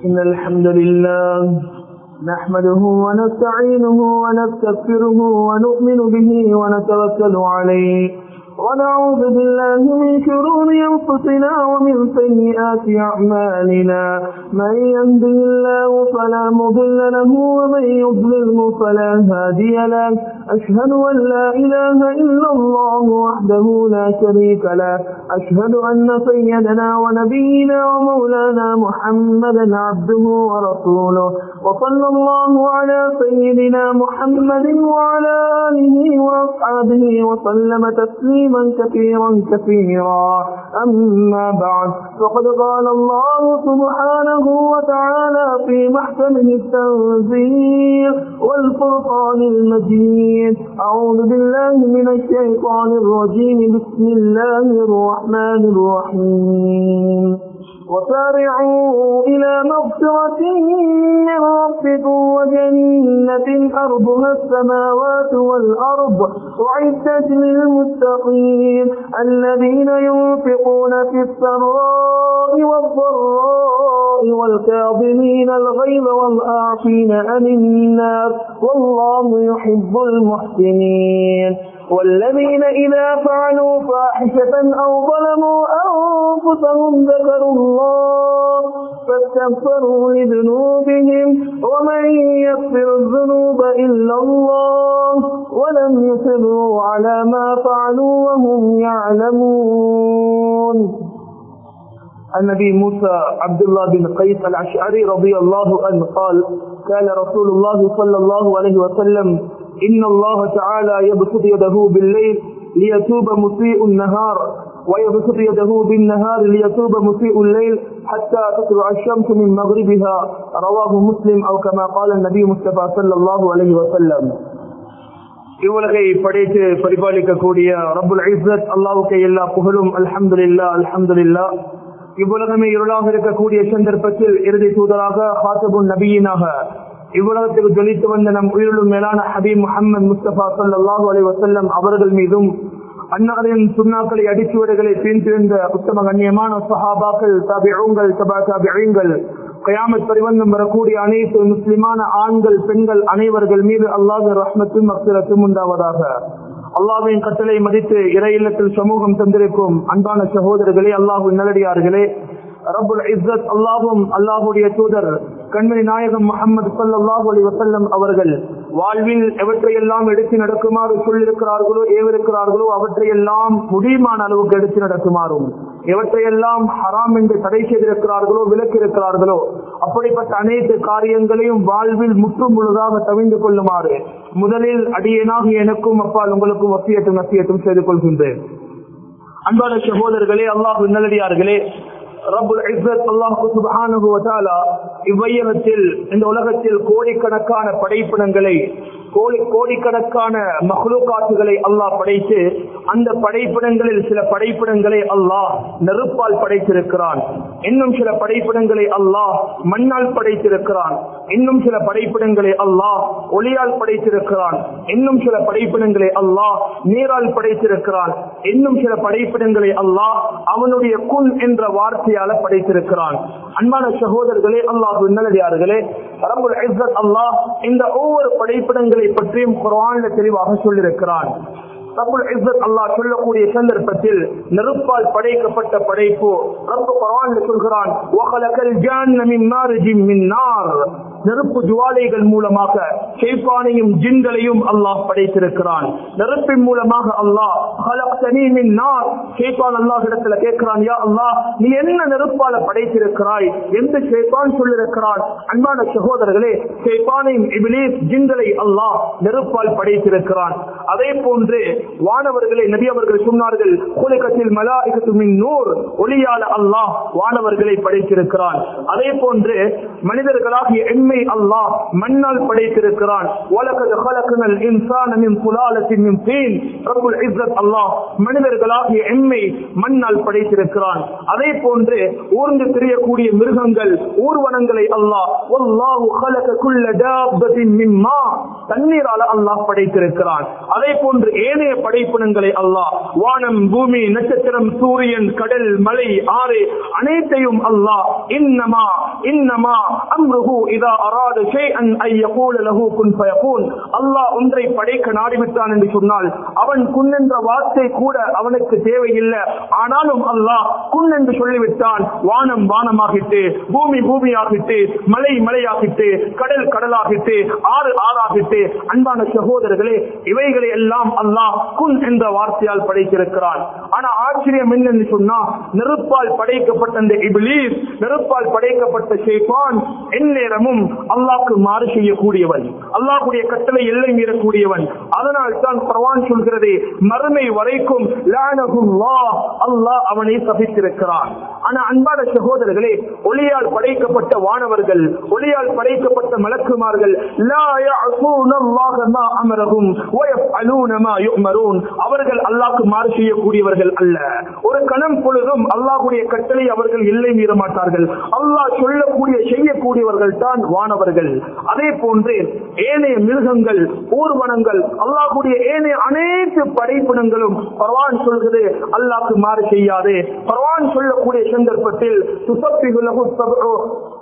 إن الحمد لله نحمده ونستعينه ونستغفره ونؤمن به ونتوكل عليه ونعوذ بالله من شرور أنفسنا ومن سيئات أعمالنا من يهده الله فلا مضل له ومن يضلله فلا هادي له أشهد أن لا إله إلا الله وحده لا شريك له أشهد أن سيدنا ونبينا ومولانا محمدا عبده ورسوله وصلى الله على سيدنا محمد وعلى آله وأصحابه وسلم تسليما كثيرا كثيرا أما بعد فقد قال الله سبحانه وتعالى في محكمه التنزيل والفرقان المجيد أعوذ بالله من الشيطان الرجيم بسم الله الرحمن الرحيم وسارعوا إلى مغفرة من ربكم وجنة أرضها السماوات والأرض أعدت للمتقين الذين ينفقون في السراء والضراء والكاظمين الغيظ والآعفين عن الناس والله يحب المحسنين والذين إذا فعلوا فاحشة أو ظلموا أنفسهم ذكروا الله فاستغفروا لذنوبهم ومن يغفر الذنوب إلا الله ولم يصروا على ما فعلوا وهم يعلمون النبي موسى عبد الله بن قيس الأشعري رضي الله عنه قال قال رسول الله صلى الله عليه وسلم إن الله تعالى يبسط يده بالليل ليتوب مسيء النهار ويبسط يده بالنهار ليتوب مسيء الليل حتى تطلع الشمس من مغربها رواه مسلم أو كما قال النبي مصطفى صلى الله عليه وسلم இவ்வுலகை படைத்து பரிபாலிக்கக்கூடிய ரபுல் ஐசத் அல்லாவுக்கு எல்லா புகழும் அல்ஹம்துலில்லா அல்ஹம்துலில்லா இவ்வுலகமே இருளாக இருக்கக்கூடிய சந்தர்ப்பத்தில் இறுதி தூதராக ஹாத்தபுன் நபியினாக இவ்வுலகத்துக்கு ஜொலித்து வந்த நம் உயிரிலும் மேலான ஹபீப் முகமது முஸ்தபா சல்லாஹூ அலி வசல்லம் அவர்கள் மீதும் அன்னாரின் சுண்ணாக்களை அடிச்சுவடுகளை பின்திருந்த உத்தம கண்ணியமான சஹாபாக்கள் தபிழங்கள் தபா தபிழங்கள் கயாமத் பரிவந்தம் வரக்கூடிய அனைத்து முஸ்லிமான ஆண்கள் பெண்கள் அனைவர்கள் மீது அல்லாஹ் ரஹ்மத்தும் அக்சரத்தும் உண்டாவதாக அல்லாவின் கட்டளை மதித்து இறை இல்லத்தில் சமூகம் தந்திருக்கும் அன்பான சகோதரர்களே அல்லாஹு நல்லடியார்களே ரபுல் இஸ்ஸத் அல்லாஹும் அல்லாஹுடைய தூதர் கண்மணி நாயகம் முகமது சல்லாஹூ அலி வசல்லம் அவர்கள் வாழ்வில் எவற்றையெல்லாம் எடுத்து நடக்குமாறு சொல்லிருக்கிறார்களோ ஏவிருக்கிறார்களோ அவற்றையெல்லாம் முடியுமான அளவுக்கு எடுத்து நடக்குமாறும் எவற்றையெல்லாம் ஹராம் என்று தடை செய்திருக்கிறார்களோ விலக்கிருக்கிறார்களோ அப்படிப்பட்ட அனைத்து காரியங்களையும் வாழ்வில் முற்றும் முழுதாக தவிந்து கொள்ளுமாறு முதலில் அடியனாக எனக்கும் அப்பால் உங்களுக்கும் வசியத்தும் நசியத்தும் செய்து கொள்கின்றேன் அன்பான சகோதரர்களே அல்லாஹ் நல்லடியார்களே ரபுல் இஸ்ஸத் அல்லாஹு சுப்ஹானஹு வ தஆலா இவ்வையகத்தில் இந்த உலகத்தில் கோடிக்கணக்கான படைப்பினங்களை கோடி கோடிக்கணக்கான மஹ்லூகாத்துகளை அல்லாஹ் படைத்து அந்த படைப்பிடங்களில் சில படைப்பிடங்களை அல்லாஹ் நெருப்பால் படைத்திருக்கிறான் இன்னும் சில படைப்பிடங்களை அல்லாஹ் மண்ணால் படைத்திருக்கிறான் இன்னும் சில படைப்பிடங்களை அல்லாஹ் ஒளியால் படைத்திருக்கிறான் இன்னும் சில படைப்பிடங்களை அல்லாஹ் நீரால் படைத்திருக்கிறான் இன்னும் சில படைப்பிடங்களை அல்லாஹ் அவனுடைய குன் என்ற வார்த்தையால படைத்திருக்கிறான் அன்பான சகோதரர்களே அல்லாஹ் நல்லடியார்களே ரபுல் இஸ்ஸத் அல்லாஹ் இந்த ஒவ்வொரு படைப்பிடங்களை பற்றியும் குர்ஆன்ல தெளிவாக சொல்லியிருக்கிறான் ரபுல் இஸ்ஸத் அல்லாஹ் சொல்லக்கூடிய சந்தர்ப்பத்தில் நெருப்பால் படைக்கப்பட்ட படைப்பு ரப்பு குர்ஆன்ல சொல்கிறான் வகலகல் ஜான்ன மின் மாரிஜின் மின் நார் நெருப்பு ஜுவாலைகள் மூலமாக ஷைத்தானையும் ஜின்களையும் அல்லாஹ் படைத்திருக்கிறான் நெருப்பின் மூலமாக அல்லாஹ் ஷைத்தான் அல்லாஹ் இடத்துல கேட்கிறான் யா அல்லாஹ் நீ என்ன நெருப்பால படைத்திருக்கிறாய் எந்த ஷைத்தான் சொல்லிருக்கிறான் அன்பான சகோதரர்களே ஷைத்தானையும் இபிலீஸ் ஜின்களை அல்லாஹ் நெருப்பால் படைத்திருக்கிறான் அதே போன்று வானவர்களை நபி அவர்கள் சொன்னார்கள் குலகத்தில் மலாய்கத்துமின் நூர் ஒளியால அல்லாஹ் வானவர்களை படைத்திருக்கிறான் அதே போன்று மனிதர்களாகிய எண்மை எம்மை அல்லாஹ் மண்ணால் படைத்திருக்கிறான் உலகது ஹலக்குனல் இன்சான மின் புலாலத்தின் மின் தீன் ரப்புல் இஸ்ஸத் அல்லாஹ் மனிதர்களாகிய எம்மை மண்ணால் படைத்திருக்கிறான் அதே போன்று ஊர்ந்து திரியக்கூடிய மிருகங்கள் ஊர்வனங்களை அல்லாஹ் வல்லாஹு ஹலக குல்ல தாபத்தின் மின் மா தண்ணீரால அல்லாஹ் படைத்திருக்கிறான் அதே போன்று ஏனைய படைப்பினங்களை அல்லாஹ் வானம் பூமி நட்சத்திரம் சூரியன் கடல் மலை ஆறு அனைத்தையும் அல்லாஹ் இன்னமா இன்னமா அம்ருஹு இதா அராத ஷைஅன் ஐ யகூல லஹு குன் ஃபயகூன் அல்லாஹ் ஒன்றை படைக்க நாடிவிட்டான் என்று சொன்னால் அவன் குன் என்ற வார்த்தை கூட அவனுக்கு தேவையில்லை ஆனாலும் அல்லாஹ் குன் என்று சொல்லிவிட்டான் வானம் வானமாகிட்டு பூமி பூமியாகிட்டு மலை மலையாகிட்டு கடல் கடலாகிட்டு ஆறு ஆறாகிட்டு அன்பான சகோதரர்களே இவைகளை எல்லாம் அல்லாஹ் குன் என்ற வார்த்தையால் படைத்திருக்கிறான் ஆனா ஆச்சரியம் என்னன்னு சொன்னா நெருப்பால் படைக்கப்பட்ட அந்த இபிலீஸ் நெருப்பால் படைக்கப்பட்ட ஷேபான் எந்நேரமும் அல்லாஹ்க்கு மாறு செய்யக்கூடியவன் அல்லாஹ்வுடைய கட்டளை எல்லை மீறக்கூடியவன் அதனால் தான் பரவான் சொல்கிறது மறுமை வரைக்கும் லானகுல்லாஹ் அல்லாஹ் அவனை சபித்திருக்கிறான் ஆனா அன்பான சகோதரர்களே ஒளியால் படைக்கப்பட்ட வானவர்கள் ஒளியால் படைக்கப்பட்ட மலக்குமார்கள் லா يعصون الله ما أمرهم ويفعلون ما يؤمرون அவர்கள் அல்லாஹ்க்கு மாறு செய்யக்கூடியவர்கள் அல்ல ஒரு கணம் பொழுதும் அல்லாஹ்வுடைய கட்டளை அவர்கள் எல்லை மீற மாட்டார்கள் அல்லாஹ் சொல்லக்கூடிய செய்யக்கூடியவர்கள் தான் வானவர்கள் அதே போன்று ஏனைய மிருகங்கள் ஊர்வனங்கள் அல்லாஹ்வுடைய ஏனைய அனைத்து படைப்பினங்களும் பரவான் சொல்கிறது அல்லாஹ்க்கு மாறு செய்யாதே பரவான் சொல்லக்கூடிய சந்தர்ப்பத்தில் துசப்பிகு லகு சபு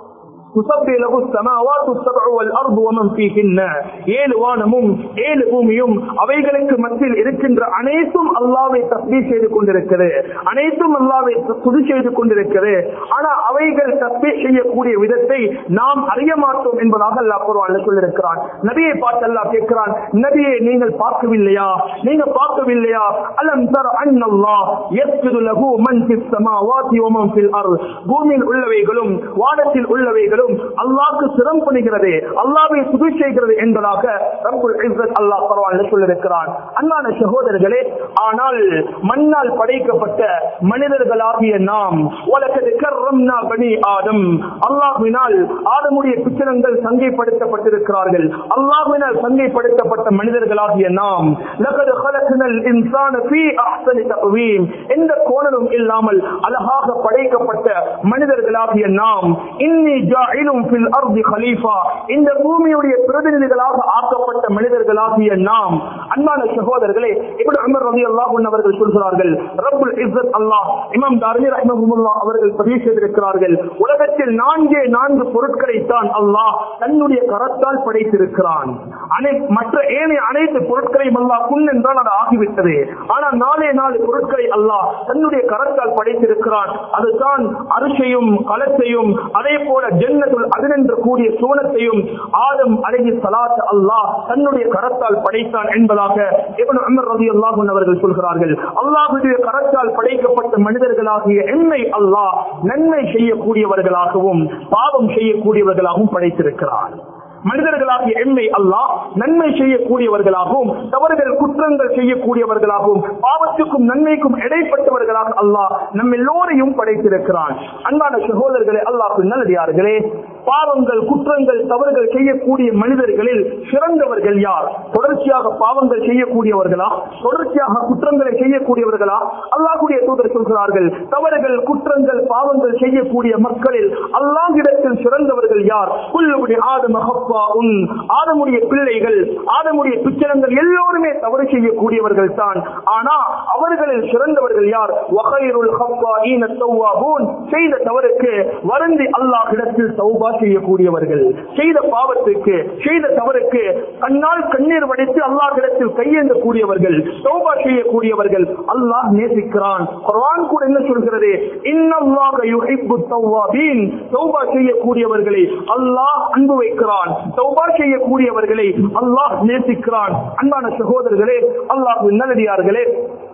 تسبح له السماوات السبع والارض ومن فيهن ஏழு வானமும் ஏழு பூமியும் அவைகளுக்கு மத்தியில் இருக்கின்ற அனைத்தும் அல்லாவை தஸ்பீ செய்து கொண்டிருக்கிறது அனைத்தும் அல்லாவை துதி செய்து கொண்டிருக்கிறது ஆனா அவைகள் தஸ்பீ செய்யக்கூடிய விதத்தை நாம் அறிய மாட்டோம் என்பதாக அல்லாஹ் குர்ஆன்ல சொல்லியிருக்கிறான் நபியை பார்த்து அல்லாஹ் கேட்கிறான் நபியை நீங்கள் பார்க்கவில்லையா நீங்க பார்க்கவில்லையா அலம் தர அன்னல்லாஹ் யஸ்ஜுது லஹு மன் ஃபிஸ் ஸமாவாதி வ மன் ஃபில் அர்த் பூமியில் உள்ளவைகளும் வானத்தில் உள்ளவைகளும் அல்லாஹ்க்கு சிரம் பண்ணுகிறது அல்லாஹ்வை துதி செய்கிறது என்பதாக ரப்புல் இஸ்ஸத் அல்லாஹ் குர்ஆனில் சொல்லியிருக்கிறான் அன்பான சகோதரர்களே ஆனால் மண்ணால் படைக்கப்பட்ட மனிதர்களாகிய நாம் உலகது கர்ரம்னா பனி ஆதம் அல்லாஹ்வினால் ஆதமுடைய பிச்சனங்கள் சங்கைப்படுத்தப்பட்டிருக்கிறார்கள் அல்லாஹ்வினால் சங்கைப்படுத்தப்பட்ட மனிதர்களாகிய நாம் லகது خلقنال இன்சான ஃபீ அஹ்சனி தக்வீம் எந்த கோணலும் இல்லாமல் அழகாக படைக்கப்பட்ட மனிதர்களாகிய நாம் இன்னி ஜாயிலும் ஃபில் அர்தி கலீஃபா இந்த பூமியுடைய பிரதிநிதிகளாக ஆக்கப்பட்ட மனிதர்களாகிய நாம் அன்பான சகோதரர்களே இப்படி அமர் ரவி அல்லாஹ் அவர்கள் சொல்கிறார்கள் ரப்புல் இஸ்ஸத் அல்லாஹ் இமாம் தாரணி ரஹ்மஹுல்லாஹ் அவர்கள் பதிவு செய்திருக்கிறார்கள் உலகத்தில் நான்கே நான்கு பொருட்களை தான் அல்லாஹ் தன்னுடைய கரத்தால் படைத்திருக்கிறான் அனை மற்ற ஏனைய அனைத்து பொருட்களையும் அல்லாஹ் குன் என்றால் அது ஆகிவிட்டது ஆனால் நாலே நாலு பொருட்களை அல்லாஹ் தன்னுடைய கரத்தால் படைத்திருக்கிறான் அதுதான் அரிசையும் கலத்தையும் அதே போல ஜன்னத்துல் அதினென்று கூடிய சூனத்தையும் ஆதம் அழகி சலாத் அல்லாஹ் தன்னுடைய கரத்தால் படைத்தான் என்பதாக இவன் அமர் ரவி அல்லாஹன் அவர்கள் சொல்கிறார்கள் அல்லாஹுடைய கரத்தால் படைக்கப்பட்ட மனிதர்களாகிய என்னை அல்லாஹ் நன்மை செய்யக்கூடியவர்களாகவும் பாவம் செய்யக்கூடியவர்களாகவும் படைத்திருக்கிறார் மனிதர்களாகிய எம்மை அல்லாஹ் நன்மை செய்யக்கூடியவர்களாகவும் தவறுகள் குற்றங்கள் செய்யக்கூடியவர்களாகவும் பாவத்துக்கும் நன்மைக்கும் இடைப்பட்டவர்களாக அல்லாஹ் நம் எல்லோரையும் படைத்திருக்கிறான் அன்பான சகோதரர்களே அல்லாஹ் நல்லடியார்களே பாவங்கள் குற்றங்கள் தவறுகள் செய்யக்கூடிய மனிதர்களில் சிறந்தவர்கள் யார் தொடர்ச்சியாக பாவங்கள் செய்யக்கூடியவர்களா தொடர்ச்சியாக குற்றங்களை செய்யக்கூடியவர்களா அல்லாஹுடைய தூதர் சொல்கிறார்கள் தவறுகள் குற்றங்கள் பாவங்கள் செய்யக்கூடிய மக்களில் அல்லாஹிடத்தில் சிறந்தவர்கள் யார் குல்லுபடி ஆதம ஹப்பாஉன் ஆதமுடைய பிள்ளைகள் ஆதமுடைய பிச்சனங்கள் எல்லோருமே தவறு செய்யக்கூடியவர்கள் தான் ஆனா அவர்களில் சிறந்தவர்கள் யார் வகைருல் ஹப்பாஈன தௌவாபூன் செய்த தவறுக்கு வருந்தி அல்லாஹ்விடத்தில் தௌபா செய்யக்கூடியவர்கள் செய்த பாவத்துக்கு செய்த தவறுக்கு கண்ணால் கண்ணீர் வடித்து அல்லாஹ்விடத்தில் கையேந்தக்கூடியவர்கள் தௌபா செய்யக்கூடியவர்கள் அல்லாஹ் நேசிக்கிறான் குர்ஆன் கூட என்ன சொல்கிறது இன்னல்லாஹ யுஹிப்பு தௌவாபீன் தௌபா செய்யக்கூடியவர்களை அல்லாஹ் அன்பு வைக்கிறான் தௌபா செய்யக்கூடியவர்களை அல்லாஹ் நேசிக்கிறான் அன்பான சகோதரர்களே அல்லாஹ் நல்லடியார்களே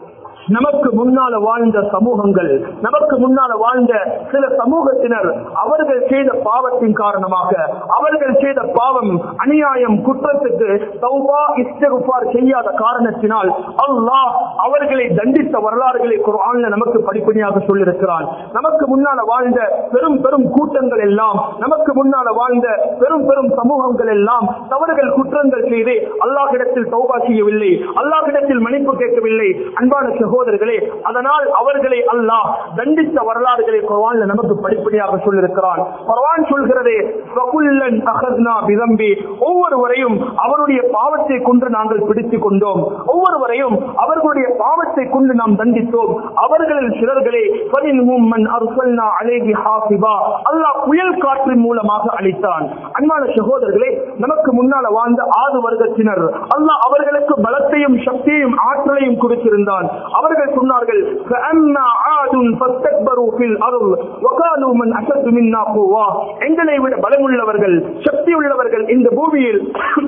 நமக்கு முன்னால வாழ்ந்த சமூகங்கள் நமக்கு முன்னால வாழ்ந்த சில சமூகத்தினர் அவர்கள் செய்த பாவத்தின் காரணமாக அவர்கள் செய்த பாவம் அநியாயம் குற்றத்துக்கு தௌபா இஸ்தகுபார் செய்யாத காரணத்தினால் அல்லாஹ் அவர்களை தண்டித்த வரலாறுகளை குர்ஆன்ல நமக்கு படிப்படியாக சொல்லியிருக்கிறான் நமக்கு முன்னால வாழ்ந்த பெரும் பெரும் கூட்டங்கள் எல்லாம் நமக்கு முன்னால வாழ்ந்த பெரும் பெரும் சமூகங்கள் எல்லாம் தவறுகள் குற்றங்கள் செய்து அல்லாஹிடத்தில் தௌபா செய்யவில்லை அல்லாஹிடத்தில் மன்னிப்பு கேட்கவில்லை அன்பான சகோதரர்களே அதனால் அவர்களை அல்லாஹ் தண்டித்த வரலாறுகளை குர்ஆன்ல நமக்கு படிப்படியாக சொல்லியிருக்கிறான் குர்ஆன் சொல்கிறது "ஃபகுல்லன் அகத்னா பிதம்பி." ஒவ்வொருவரையும் அவருடைய பாவத்தை கொண்டு நாங்கள் பிடித்துக் கொண்டோம் ஒவ்வொருவரையும் அவர்களுடைய பாவத்தை கொண்டு நாம் தண்டித்தோம் அவர்களில் சிலர்களை "ஃபமின்ஹும் மன் அர்சல்னா அலைஹி ஹாசிபா." அல்லாஹ் புயல் காற்றின் மூலமாக அளித்தான் அன்பான சகோதரர்களே நமக்கு முன்னால வாழ்ந்த ஆறு வர்க்கத்தினர் அல்லாஹ் அவர்களுக்கு பலத்தையும் சக்தியையும் ஆற்றலையும் கொடுத்திருந்தான் அவர்கள் சொன்னார்கள் "ஃபஅம்மா ஆதுன் ஃபஸ்தக்பரு ஃபில் அர்ض் வகாலு மன் அஷத்து மின்னா குவா." எங்களை விட பலமுள்ளவர்கள் சக்தி உள்ளவர்கள் இந்த பூமியில்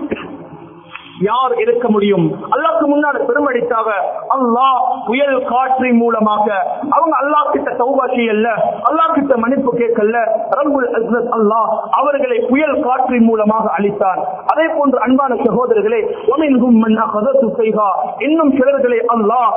யார் இருக்க முடியும் அல்லாஹ்க்கு முன்னால பெருமடித்தாக அல்லாஹ் புயல் காற்றின் மூலமாக அவங்க அல்லாஹ் கிட்ட தௌபா செய்யல அல்லாஹ் கிட்ட மன்னிப்பு கேட்கல ரப்புல் அஸ்ஸத் அல்லாஹ் அவர்களை புயல் காற்றின் மூலமாக அளித்தார் அதே போன்று அன்பான சகோதரர்களே ஒமின்ஹும் மன் அகதத்து செய்கா இன்னும் சிலர்களை அல்லாஹ்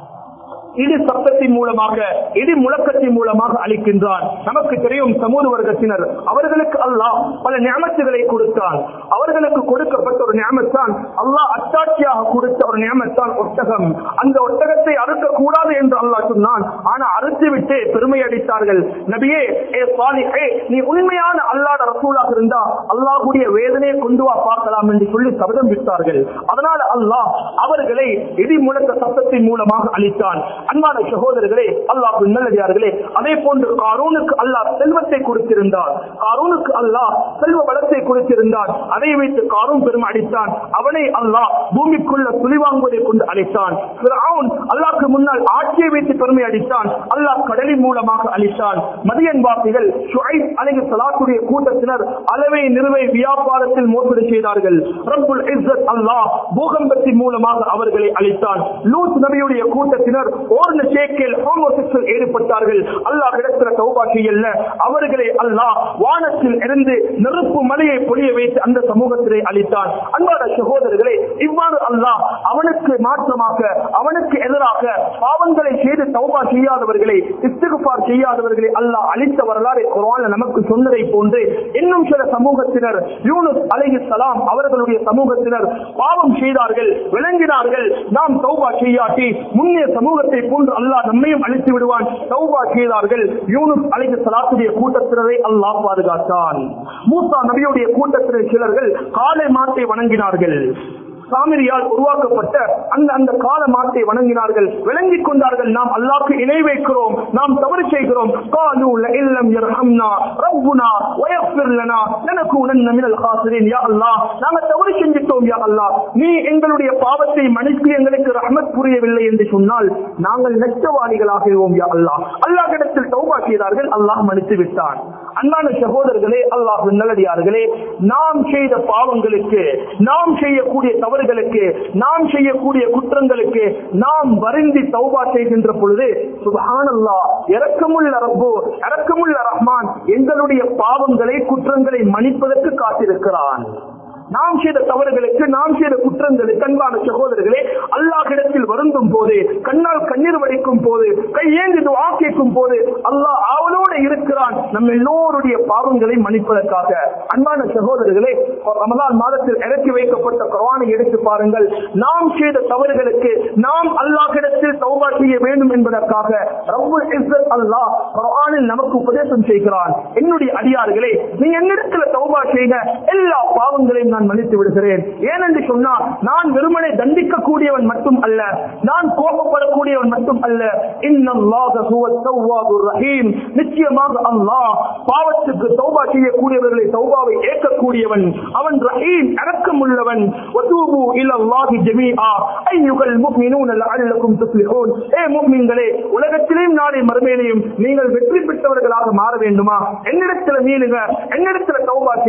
இடி சப்தத்தின் மூலமாக இடி முழக்கத்தின் மூலமாக அளிக்கின்றான் நமக்கு தெரியும் சமூக வர்க்கத்தினர் அவர்களுக்கு அல்லாஹ் பல ஞாபகத்துகளை கொடுத்தான் அவர்களுக்கு கொடுக்கப்பட்ட ஒரு ஞாபகத்தான் அல்லாஹ் அத்தாட்சியாக கொடுத்த ஒரு ஞாபகத்தான் ஒட்டகம் அந்த ஒட்டகத்தை அறுக்க கூடாது என்று அல்லாஹ் சொன்னான் ஆனா அறுத்து விட்டு பெருமை அடித்தார்கள் நபியே ஏ சாலி ஏ நீ உண்மையான அல்லாட ரசூலாக இருந்தா அல்லாஹ்வுடைய வேதனையை கொண்டு வா பார்க்கலாம் என்று சொல்லி சபதம் விட்டார்கள் அதனால அல்லாஹ் அவர்களை இடி முழக்க சத்தத்தின் மூலமாக அளித்தான் அன்பான சகோதரர்களே அல்லாஹ் நல்லடியார்களே அதே போன்று காரூனுக்கு அல்லாஹ் செல்வத்தை கொடுத்திருந்தார் காரூனுக்கு அல்லாஹ் செல்வ வளத்தை கொடுத்திருந்தார் அதை வைத்து காரூன் பெரும் அடித்தான் அவனை அல்லாஹ் பூமிக்குள்ள துளிவாங்குவதை கொண்டு அளித்தான் அல்லாஹ்க்கு முன்னால் ஆட்சியை வைத்து பெருமை அடித்தான் அல்லாஹ் கடலின் மூலமாக அளித்தான் மதியன் வாசிகள் ஷுஐப் அலைஹி ஸலாத்துடைய கூட்டத்தினர் அளவை நிறுவை வியாபாரத்தில் மோசடி செய்தார்கள் ரப்புல் இஸ்ஸத் அல்லாஹ் பூகம்பத்தின் மூலமாக அவர்களை அளித்தான் லூத் நபியுடைய கூட்டத்தினர் ஓர்ன சேக்கில் ஹோமோசெக்சுவல் ஈடுபட்டார்கள் அல்லாஹ் இடத்துல தௌபா செய்யல அவர்களை அல்லாஹ் வானத்தில் இருந்து நெருப்பு மலையை பொழிய வைத்து அந்த சமூகத்திலே அளித்தான் அன்பான சகோதரர்களே இவ்வாறு அல்லாஹ் அவனுக்கு மாற்றமாக அவனுக்கு எதிராக பாவங்களை செய்து தௌபா செய்யாதவர்களை இஸ்திகுபார் செய்யாதவர்களை அல்லாஹ் அளித்த வரலாறு குர்ஆன்ல நமக்கு சொன்னதை போன்று இன்னும் சில சமூகத்தினர் யூனுஸ் அலைஹி சலாம் அவர்களுடைய சமூகத்தினர் பாவம் செய்தார்கள் விளங்கினார்கள் நாம் தௌபா செய்யாட்டி முன்னே சமூகத்தை போன்று அல்லாஹ் நம்மையும் அழித்து விடுவான் தௌபா செய்தார்கள் யூனுஸ் அலைஹி சலாத்துடைய கூட்டத்தினரை அல்லாஹ் பாதுகாத்தான் மூசா நபியுடைய கூட்டத்தினர் சிலர்கள் காலை மாட்டை வணங்கினார்கள் சாமிரியால் உருவாக்கப்பட்ட அந்த அந்த கால மாட்டை வணங்கினார்கள் விளங்கிக் கொண்டார்கள் நாம் அல்லாஹ்க்கு இணை வைக்கிறோம் நாம் தவறு செய்கிறோம் காலு இல்லம் யர்ஹம்னா ரப்புனா வயஃபிர் லனா லனகூனன்ன மினல் காசிரின் யா அல்லாஹ் நாங்க தவறு செஞ்சிட்டோம் யா அல்லாஹ் நீ எங்களுடைய பாவத்தை மன்னித்து எங்களுக்கு ரஹ்மத் புரியவில்லை என்று சொன்னால் நாங்கள் நஷ்டவாளிகளாகிறோம் யா அல்லாஹ் அல்லாஹ்விடத்தில் தௌபா செய்தார்கள் அல்லாஹ் மன்னித்து விட்டான் அன்பான சகோதரர்களே அல்லாஹ் நல்லடியார்களே நாம் செய்த பாவங்களுக்கு நாம் செய்யக்கூடிய தவறுகளுக்கு நாம் செய்யக்கூடிய குற்றங்களுக்கு நாம் வருந்தி தௌபா செய்கின்ற பொழுது சுபஹானல்லா இரக்கமுள்ள ரப்பு இரக்கமுள்ள ரஹ்மான் எங்களுடைய பாவங்களை குற்றங்களை மன்னிப்பதற்கு காத்திருக்கிறான் நாம் செய்த தவறுகளுக்கு நாம் செய்த குற்றங்களுக்கு அன்பான சகோதரர்களே அல்லாஹிடத்தில் வருந்தும் போது கண்ணால் கண்ணீர் வடிக்கும் போது கையேந்தி துஆ கேட்கும் போது அல்லாஹ் அவளோடு இருக்கிறான் நம்ம எல்லோருடைய பாவங்களை மன்னிப்பதற்காக அன்பான சகோதரர்களே ரமலான் மாதத்தில் இறக்கி வைக்கப்பட்ட குர்ஆனை எடுத்து பாருங்கள் நாம் செய்த தவறுகளுக்கு நாம் அல்லாஹிடத்தில் தௌபா செய்ய வேண்டும் என்பதற்காக ரப்புல் இஸ்ஸத் அல்லாஹ் குர்ஆனில் நமக்கு உபதேசம் செய்கிறான் என்னுடைய அடியார்களே நீ என்னிடத்துல தௌபா செய்த எல்லா பாவங்களையும் நான் மன்னித்து விடுகிறேன் ஏனென்று சொன்னால் நான் வெறுமனை தண்டிக்க கூடியவன் மட்டும் அல்ல நான் கோபப்படக்கூடியவன் மட்டும் அல்ல இன்னல்லாஹ ஹுவத் தவ்வாபுர் ரஹீம் நிச்சயமாக அல்லாஹ் பாவத்துக்கு தௌபா செய்யக்கூடியவர்களை தௌபாவை ஏற்கக்கூடியவன் அவன் ரஹீம் இரக்கம் உள்ளவன் வதூபு இலல்லாஹி ஜமீஆ அய்யுகல் முஃமினூன லஅல்லக்கும் துஃப்லிஹூன் ஏ முஃமின்களே உலகத்திலேயும் நாளை மறுமையிலேயும் நீங்கள் வெற்றி பெற்றவர்களாக மாற வேண்டுமா என்னிடத்தில் மீளுங்க என்னிடத்தில் தௌபா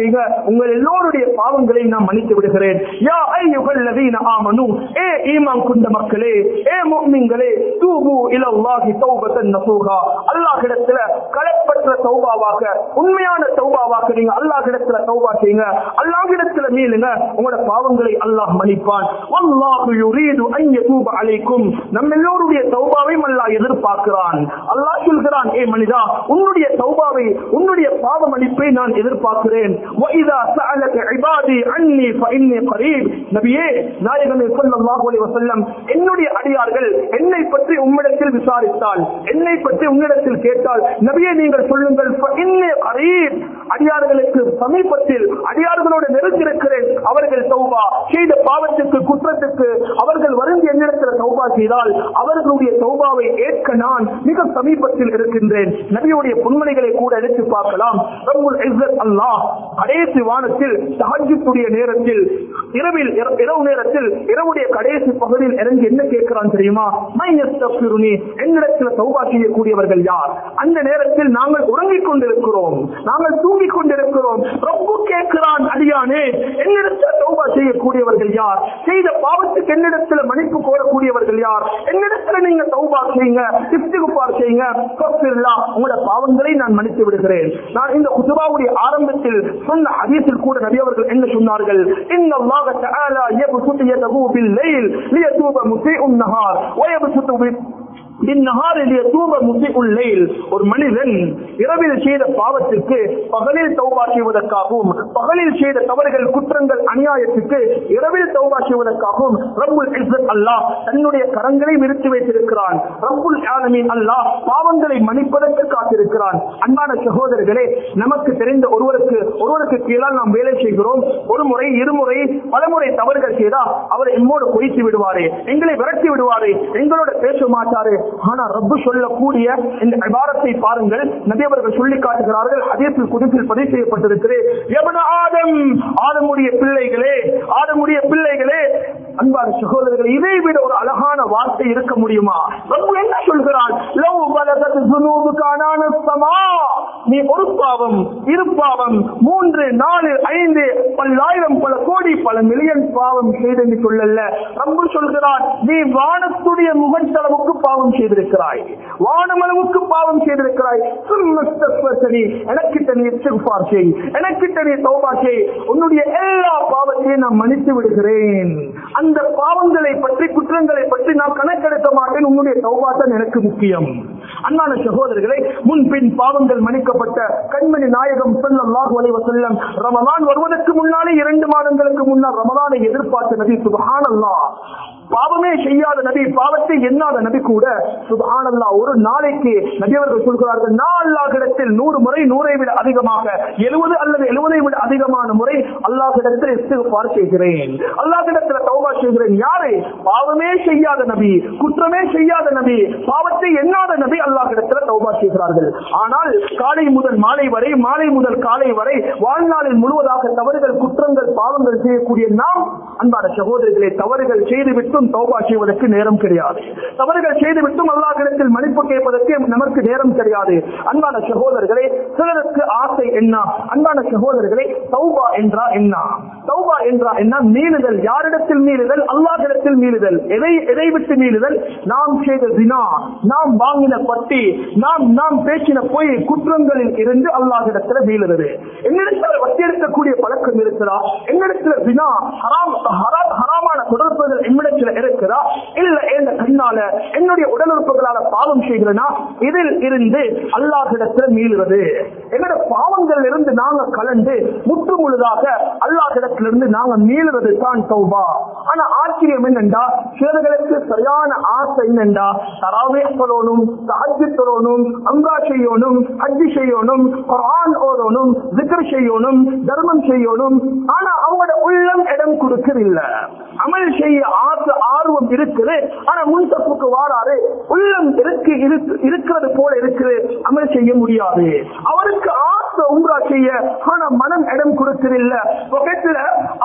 செய்யுங்க உங்கள் எல்லோருடைய பாவங்களை நான் மன்னித்து விடுகிறேன் யா ஐயுகள் லதீன ஆமனு ஏ ஈமான் கொண்ட மக்களே ஏ முஃமின்களே தூபு இலல்லாஹி தௌபத்தன் நசூஹா அல்லாஹ்விடத்துல கலப்பற்ற தௌபாவாக உண்மையான தௌபாவாக நீங்க அல்லாஹ்விடத்துல தௌபா செய்யுங்க அல்லாஹ்விடத்துல மீளுங்க உங்களோட பாவங்களை அல்லாஹ் மன்னிப்பான் வல்லாஹு யுரீது அன் யதூப அலைக்கும் நம்ம எல்லோருடைய தௌபாவையும் அல்லாஹ் எதிர்பார்க்கிறான் அல்லாஹ் சொல்கிறான் ஏ மனிதா உன்னுடைய தௌபாவை உன்னுடைய பாவ மன்னிப்பை நான் எதிர்பார்க்கிறேன் وَإِذَا سَأَلَكَ عِبَادِي عَنِّي فَإِنِّي قَرِيبٌ நபியே நாயகமே ஸல்லல்லாஹு அலைஹி வஸல்லம் என்னுடைய அடியார்கள் என்னை பற்றி உம்மிடத்தில் விசாரித்தால் என்னை பற்றி உன்னிடத்தில் கேட்டால் நபியே நீங்கள் சொல்லுங்கள் فَإِنِّي قَرِيبٌ அடியார்களுக்கு சமீபத்தில் அடியார்களோடு நெருங்கிருக்கிறேன் அவர்கள் தௌபா செய்த பாவத்துக்கு குற்றத்துக்கு அவர்கள் வருந்தி என்னிடத்தில் தௌபா செய்தால் அவர்களுடைய தௌபாவை ஏற்க நான் மிக சமீபத்தில் இருக்கின்றேன் நபியுடைய பொன்மனைகளை கூட எடுத்து பார்க்கலாம் ரப்புல் இஸ்ஸத் அல்லாஹ் கடைசி வானத்தில் தஹஜ்ஜுடைய நேரத்தில் இரவில் இர- இரவு நேரத்தில் இரவுடைய கடைசி பகுதியில் இறங்கி என்ன கேட்கிறான் தெரியுமா மை யஸ்தக்ஃபிருனி என்னிடத்தில் தௌபா செய்யக்கூடியவர்கள் யார் அந்த நேரத்தில் நாங்கள் உறங்கிக் கொண்டிருக்கிறோம் நாங்கள் தூங்கிக் கொண்டிருக்கிறோம் ரப்பு கேட்கிறான் அடியானே என்னிடத்தில் தௌபா செய்யக்கூடியவர்கள் யார் செய்த பாவத்துக்கு என்னிடத்தில் மன்னிப்பு கோரக்கூடியவர்கள் யார் என்னிடத்தில் நீங்க தௌபா செய்யுங்க இஸ்திகுபார் செய்யுங்க கஃபிர்லா, உங்களோட பாவங்களை நான் மன்னித்து விடுகிறேன் நான் இந்த குதுபாவுடைய ஆரம்பத்தில் சொன்ன ஹதீஸில் கூட நபி அவர்கள் என்ன சொன்னார்கள் இன்ன அல்லாஹ் தஆலா யப்சுத்து யதஹு பில் லைல் லியதூப முஸீஉன் நஹார் வயப்சுத்து பி பின்னஹாரில் யதூப முஸீஉல் லைல் ஒரு மனிதன் இரவில் செய்த பாவத்திற்கு பகலில் தௌபா செய்வதற்காகவும் பகலில் செய்த தவறுகள் குற்றங்கள் அநியாயத்துக்கு இரவில் தௌபா செய்வதற்காகவும் ரப்புல் இஸ்ஸத் அல்லாஹ் தன்னுடைய கரங்களை நிறுத்தி வைத்திருக்கிறான் ரப்புல் ஆலமீன் அல்லாஹ் பாவங்களை மன்னிப்பதற்கு காத்திருக்கிறான் அன்பான சகோதரர்களே நமக்கு தெரிந்த ஒருவருக்கு ஒருவருக்கு கீழால் நாம் வேலை செய்கிறோம் ஒரு முறை இருமுறை பலமுறை தவறுகள் செய்தா அவர் எம்மோடு பொய்த்து விடுவாரே எங்களை விரட்டி விடுவாரே எங்களோட பேச மாட்டாரு ஆனா ரப்பு சொல்லக்கூடிய இந்த விவாரத்தை பாருங்கள் நபி அவர்கள் சொல்லி காட்டுகிறார்கள் ஹதீஸில் குதிப்பில் பதிவு செய்யப்பட்டிருக்கிறது எவன ஆதம் ஆதமுடைய பிள்ளைகளே ஆதமுடைய பிள்ளைகளே அன்பான சகோதரர்கள் இதை விட ஒரு அழகான வார்த்தை இருக்க முடியுமா ரப்பு என்ன சொல்கிறான் லவ் பலகத் ذنوبك عنان السماء நீ ஒரு பாவம் இரு பாவம் மூன்று நாலு ஐந்து பல்லாயிரம் பல கோடி பல மில்லியன் பாவம் செய்து சொல்லல ரப்பு சொல்கிறான் நீ வானத்துடைய முகத்தளவுக்கு பாவம் செய்திருக்கிறாய் வானமளவுக்கு பாவம் செய்திருக்கிறாய் சும்மஸ்தஸ்வசனி எனக்கிட்ட நீ இஸ்திக்ஃபார் செய் எனக்கிட்ட நீ தௌபா செய் உன்னுடைய எல்லா பாவத்தையும் நான் மன்னித்து விடுகிறேன் அந்த பாவங்களை பற்றி குற்றங்களை பற்றி நான் கணக்கெடுக்க மாட்டேன் உன்னுடைய தௌபா தான் எனக்கு முக்கியம் அன்பான சகோதரர்களை முன்பின் பாவங்கள் மன்னிக்கப்பட்ட கண்மணி நாயகம் ஸல்லல்லாஹு அலைஹி வஸல்லம் ரமலான் வருவதற்கு முன்னாலே இரண்டு மாதங்களுக்கு முன்னால் ரமலானை எதிர்பார்த்த நபி சுப்ஹானல்லாஹ் பாவமே செய்யாத நபி பாவத்தை எண்ணாத நபி கூட சுபஹானல்லா ஒரு நாளைக்கு நபி அவர்கள் சொல்கிறார்கள் நான் அல்லாஹிடத்தில் நூறு முறை நூறை விட அதிகமாக எழுபது அல்லது எழுபதை விட அதிகமான முறை அல்லாஹிடத்தில் இஸ்திக்ஃபார் செய்கிறேன் அல்லாஹிடத்தில் தௌபா செய்கிறேன் யாரை பாவமே செய்யாத நபி குற்றமே செய்யாத நபி பாவத்தை எண்ணாத நபி அல்லாஹிடத்தில் தௌபா செய்கிறார்கள் ஆனால் காலை முதல் மாலை வரை மாலை முதல் காலை வரை வாழ்நாளில் முழுவதாக தவறுகள் குற்றங்கள் பாவங்கள் செய்யக்கூடிய நாம் அன்பான சகோதரிகளை தவறுகள் செய்துவிட்டும் தௌபா செய்வதற்கு நேரம் கிடையாது தவறுகள் செய்துவிட்டும் அல்லாஹிடத்தில் மன்னிப்பு கேட்பதற்கு நமக்கு நேரம் கிடையாது அன்பான சகோதரர்களே சிலருக்கு ஆசை என்ன அன்பான சகோதரர்களே தௌபா என்றா என்ன தௌபா என்றா என்ன மீளுதல் யாரிடத்தில் மீளுதல் அல்லாஹிடத்தில் மீளுதல் எதை எதை விட்டு மீளுதல் நாம் செய்த தினா நாம் வாங்கின பட்டி நாம் நாம் பேசின பொய் குற்றங்களில் இருந்து அல்லாஹிடத்தில் மீளுறது என்னிடத்தில் வட்டி எடுக்கக்கூடிய பழக்கம் இருக்கிறா என்னிடத்தில் தினா ஹராம் ஹரா- ஹராமான தொடர்புகள் என்னிடத்தில் இருக்கிறா இல்ல என்ற கண்ணால என்னுடைய உடல் உறுப்புகளால பாவம் செய்கிறனா இதில் இருந்து அல்லாஹிடத்தில் மீளுவது என்னோட பாவங்கள் இருந்து நாங்க கலந்து முற்று முழுதாக அல்லாஹிடத்திலிருந்து நாங்க மீளுவது தான் தௌபா ஆனா ஆச்சரியம் என்னண்டா சிலர்களுக்கு சரியான ஆசை என்னண்டா தராவே சொல்லணும் சாட்சி சொல்லணும் அங்கா செய்யணும் ஹஜ்ஜி செய்யணும் குர்ஆன் ஓதணும் zikr செய்யணும் தர்மம் செய்யணும் ஆனா அவங்களோட உள்ளம் இடம் கொடுக்கறதில்ல அமல் செய்ய ஆசை ஆர்வம் இருக்குது ஆனா முன்தப்புக்கு வாராரு உள்ளம் இருக்கு இருக்கு- இருக்கிறது போல இருக்குது அமல் செய்ய முடியாது அவருக்கு ஆசை உம்ரா செய்ய ஆனா மனம் இடம் கொடுக்கறதில்ல பொக்கெட்ல அவர் அவர்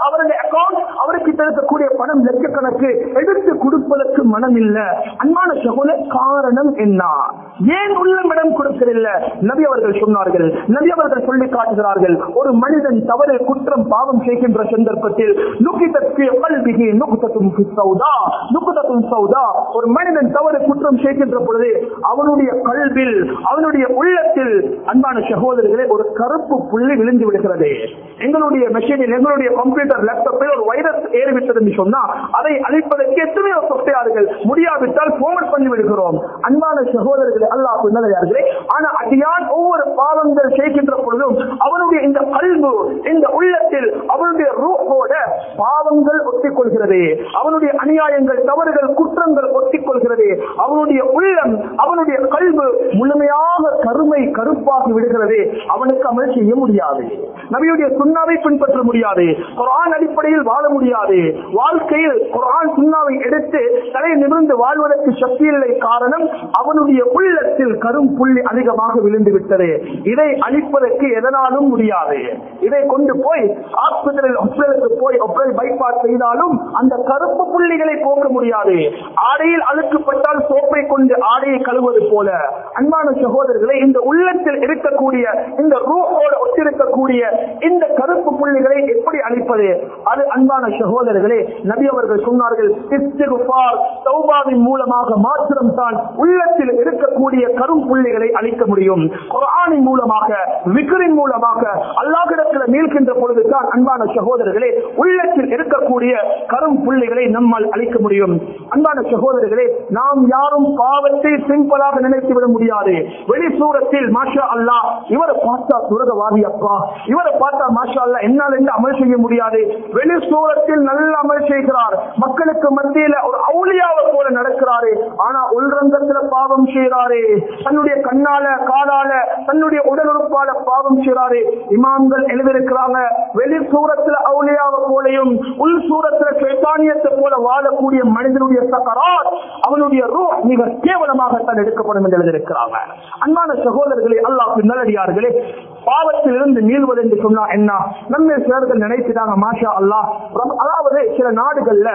அவருடைய அக்கௌண்ட் அவருக்கு இருக்கக்கூடிய பணம் லட்சக்கணக்கு எடுத்து கொடுப்பதற்கு மனம் இல்ல அன்பான சகோதர காரணம் என்ன ஏன் உள்ளம் இடம் கொடுக்கவில்லை நபி அவர்கள் சொன்னார்கள் நபி அவர்கள் சொல்லி காட்டுகிறார்கள் ஒரு மனிதன் தவறு குற்றம் பாவம் செய்கின்ற சந்தர்ப்பத்தில் நுக்கிதற்கு கல்விகி நுக்குத்தத்தும் சௌதா நுக்குத்தத்தும் சௌதா ஒரு மனிதன் தவறு குற்றம் செய்கின்ற பொழுது அவனுடைய கல்வில் அவனுடைய உள்ளத்தில் அன்பான சகோதரர்களே ஒரு கருப்பு புள்ளி விழுந்து விடுகிறது எங்களுடைய மெஷினில் எங்களுடைய கம்ப்யூட்டர் லேப்டாப்பில் ஒரு வைரஸ் ஏறிவிட்டது என்று சொன்னா அதை அழிப்பதற்கு எத்தனையோ சொத்தையார்கள் முடியாவிட்டால் போமட் பண்ணி விடுகிறோம் அன்பான சகோதரர்களே அல்லாஹ் நல்லதார்களே ஆனா அடியான் ஒவ்வொரு பாவங்கள் செய்கின்ற பொழுதும் அவனுடைய இந்த கல்வு இந்த உள்ளத்தில் அவனுடைய ரூஹோட பாவங்கள் ஒட்டிக்கொள்கிறது அவனுடைய அநியாயங்கள் தவறுகள் குற்றங்கள் ஒட்டிக்கொள்கிறது அவனுடைய உள்ளம் அவனுடைய கல்வு முழுமையாக கருமை கருப்பாகி விடுகிறது அவனுக்கு அமல் செய்ய முடியாது நபியுடைய சுண்ணாவை பின்பற்ற முடியாது குரான் அடிப்படையில் வாழ முடியாது வாழ்க்கையில் குரான் சுண்ணாவை எடுத்து தலை நிமிர்ந்து வாழ்வதற்கு சக்தி இல்லை காரணம் அவனுடைய உள்ளத்தில் கரும் புள்ளி அதிகமாக விழுந்து விட்டது இதை அழிப்பதற்கு எதனாலும் முடியாது இதை கொண்டு போய் ஹாஸ்பிட்டலில் ஹாஸ்பிட்டலுக்கு போய் ஆபரேட் பைபாஸ் செய்தாலும் அந்த கருப்பு புள்ளிகளை போக்க முடியாது ஆடையில் அழுக்கப்பட்டால் சோப்பை கொண்டு ஆடையை கழுவது போல அன்பான சகோதரர்களை இந்த உள்ளத்தில் இருக்கக்கூடிய இந்த ரூஹோடு ஒத்திருக்கக்கூடிய இந்த கருப்பு புள்ளிகளை எப்படி அழிப்பது அது அன்பான சகோதரர்களே நபி அவர்கள் சொன்னார்கள் இஸ்திகுஃபார், தௌபாவின் மூலமாக மாத்திரம் தான் உள்ளத்தில் இருக்கக்கூடிய கரும் புள்ளிகளை அழிக்க முடியும் குர்ஆனின் மூலமாக விக்ரின் மூலமாக அல்லாஹிடத்தில் மீள்கின்ற பொழுதுதான் அன்பான சகோதரர்களே உள்ளத்தில் இருக்கக்கூடிய கரும் புள்ளிகளை நம்மால் அழிக்க முடியும் அன்பான சகோதரர்களே நாம் யாரும் பாவத்தை சிம்பிளாக நினைத்து விட முடியாது வெளி சூரத்தில் மாஷா அல்லாஹ் இவரை பார்த்தா சுரகவாதி அப்பா இவரை பார்த்தா மாஷா அல்லாஹ் என்னால் என்று அமல் செய்ய முடியாது வெளி சூரத்தில் நல்ல அமல் செய்கிறார் மக்களுக்கு மத்தியில ஒரு அவுளியாவை போல நடக்கிறாரு ஆனா உள்ரங்கத்துல பாவம் செய்யறாரு தன்னுடைய கண்ணால காலால தன்னுடைய உடல் உறுப்பால பாவம் செய்யறாரு இமாம்கள் எழுதியிருக்கிறாங்க வெளி சூரத்துல அவுளியாவை போலையும் உள் சூரத்துல சைத்தானியத்தை போல வாழக்கூடிய மனிதனுடைய சக்கராத் அவனுடைய ரூ மிக கேவலமாகத்தான் எடுக்கப்படும் என்று எழுதியிருக்கிறாங்க அன்பான சகோதரர்களே அல்லாஹ் நல்லடியார்களே பாவத்தில் இருந்து மீள்வது என்று சொன்னா என்ன நம்ம சிலர்கள் நினைக்கிறாங்க மாஷா அல்லாஹ் அதாவது சில நாடுகள்ல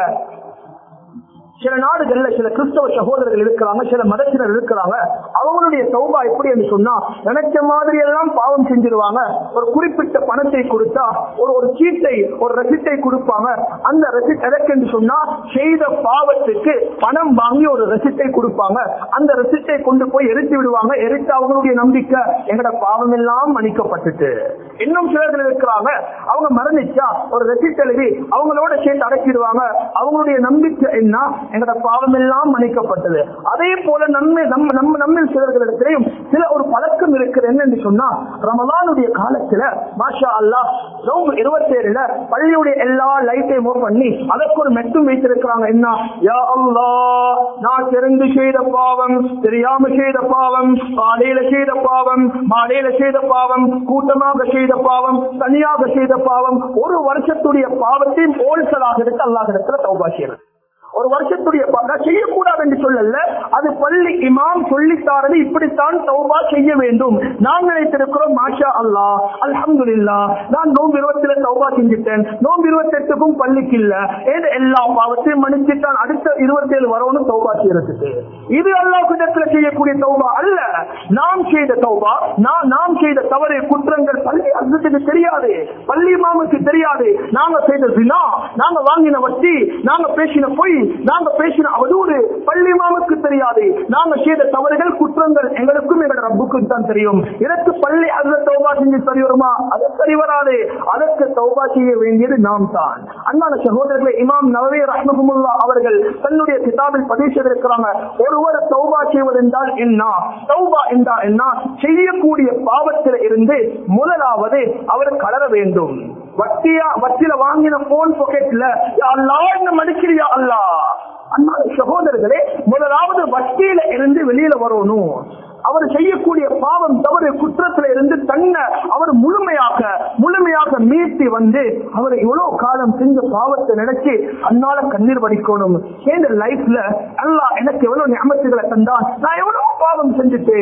சில நாடுகள்ல சில கிறிஸ்தவ சகோதரர்கள் இருக்கிறாங்க சில மதத்தினர் இருக்கிறாங்க அவங்களுடைய சௌபா எப்படி என்று சொன்னா நினைச்ச மாதிரி எல்லாம் பாவம் செஞ்சிருவாங்க ஒரு குறிப்பிட்ட பணத்தை கொடுத்தா ஒரு ஒரு சீட்டை ஒரு ரசிட்டை கொடுப்பாங்க அந்த ரசிட் எதற்கு என்று சொன்னா செய்த பாவத்துக்கு பணம் வாங்கி ஒரு ரசிட்டை கொடுப்பாங்க அந்த ரசிட்டை கொண்டு போய் எரித்து விடுவாங்க எரித்து அவங்களுடைய நம்பிக்கை எங்கட பாவம் எல்லாம் மன்னிக்கப்பட்டுட்டு இன்னும் சிலர்கள் இருக்கிறாங்க அவங்க மரணிச்சா ஒரு ரெசிட் எழுதி அவங்களோட சேர்த்து அடக்கிடுவாங்க அவங்களுடைய நம்பிக்கை என்ன எங்கட பாவம் எல்லாம் மன்னிக்கப்பட்டது அதே போல நன்மை நம்ம நம்ம நம்ம சிலர்களிடத்திலையும் சில ஒரு பழக்கம் இருக்குது என்னன்னு சொன்னா ரமலானுடைய காலத்துல மாஷா அல்லாஹ் நோம்பு இருபத்தேழுல பள்ளியுடைய எல்லா லைட்டையும் ஓ பண்ணி அதற்கு ஒரு மெட்டும் வைத்திருக்கிறாங்க என்ன யா அல்லாஹ் நான் தெரிந்து செய்த பாவம் தெரியாம செய்த பாவம் காலையில செய்த பாவம் மாலையில செய்த பாவம் கூட்டமாக செய்த பாவம் தனியாக செய்த பாவம் ஒரு வருஷத்துடைய பாவத்தையும் ஹோல்சலாக எடுத்து அல்லாஹ் இடத்துல தௌபா செய்யறது ஒரு வருஷத்துடைய ப- நான் செய்யக்கூடாது என்று சொல்லல அது பள்ளி இமாம் சொல்லித்தாரது இப்படித்தான் தௌபா செய்ய வேண்டும் நாம் நினைத்திருக்கிறோம் மாஷா அல்லாஹ் அல்ஹம்துலில்லா நான் நோம்பு இருபத்தில தௌபா செஞ்சுட்டேன் நோம்பு இருபத்தி எட்டுக்கும் பள்ளிக்கு இல்ல ஏது எல்லா பாவத்தையும் மன்னிச்சுட்டான் அடுத்த இருபத்தி ஏழு வரவனும் தௌபா செய்யறதுக்கு இது அல்லாஹ் கிட்டத்துல செய்யக்கூடிய தௌபா அல்ல நாம் செய்த தௌபா நான் நாம் செய்த தவறு குற்றங்கள் பள்ளி அர்த்தத்துக்கு தெரியாது பள்ளி இமாமுக்கு தெரியாது நாங்க செய்த வினா நாங்க வாங்கின வட்டி நாங்க பேசின பொய் நாங்க பேசின அவதூறு பள்ளி இமாமுக்கு தெரியாது நாங்க செய்த தவறுகள் குற்றங்கள் எங்களுக்கும் எங்களோட ரப்புக்கும் தான் தெரியும் இதற்கு பள்ளி அதுல தௌபா செஞ்சு சரி வருமா அது சரி வராது அதற்கு தௌபா செய்ய வேண்டியது நாம் தான் அன்பான சகோதரர்களை இமாம் நவவே ரஹ்மகுமுல்லா அவர்கள் தன்னுடைய கிதாபில் பதிவு செய்திருக்கிறாங்க ஒருவர் தௌபா செய்வதென்றால் என்ன தௌபா என்றால் என்ன செய்யக்கூடிய பாவத்தில் இருந்து முதலாவது அவர் கலர வேண்டும் வட்டியா வட்டியில வாங்கின போன் பாக்கெட்ல அல்லா என்ன மடிக்கிறியா அல்லா அண்ணா சகோதரர்களே முதலாவது வட்டியில இருந்து வெளியில வரணும் அவர் செய்யக்கூடிய பாவம் தவறு குற்றத்துல இருந்து தன்னை அவர் முழுமையாக முழுமையாக மீட்டி வந்து அவர் எவ்வளவு காலம் செஞ்ச பாவத்தை நினைச்சு அன்னால கண்ணீர் வடிக்கணும் என் லைஃப்ல அல்லாஹ் எனக்கு எவ்வளவு ஞாபகத்துகளை தந்தான் நான் எவ்வளவு பாவம் செஞ்சுட்டேன்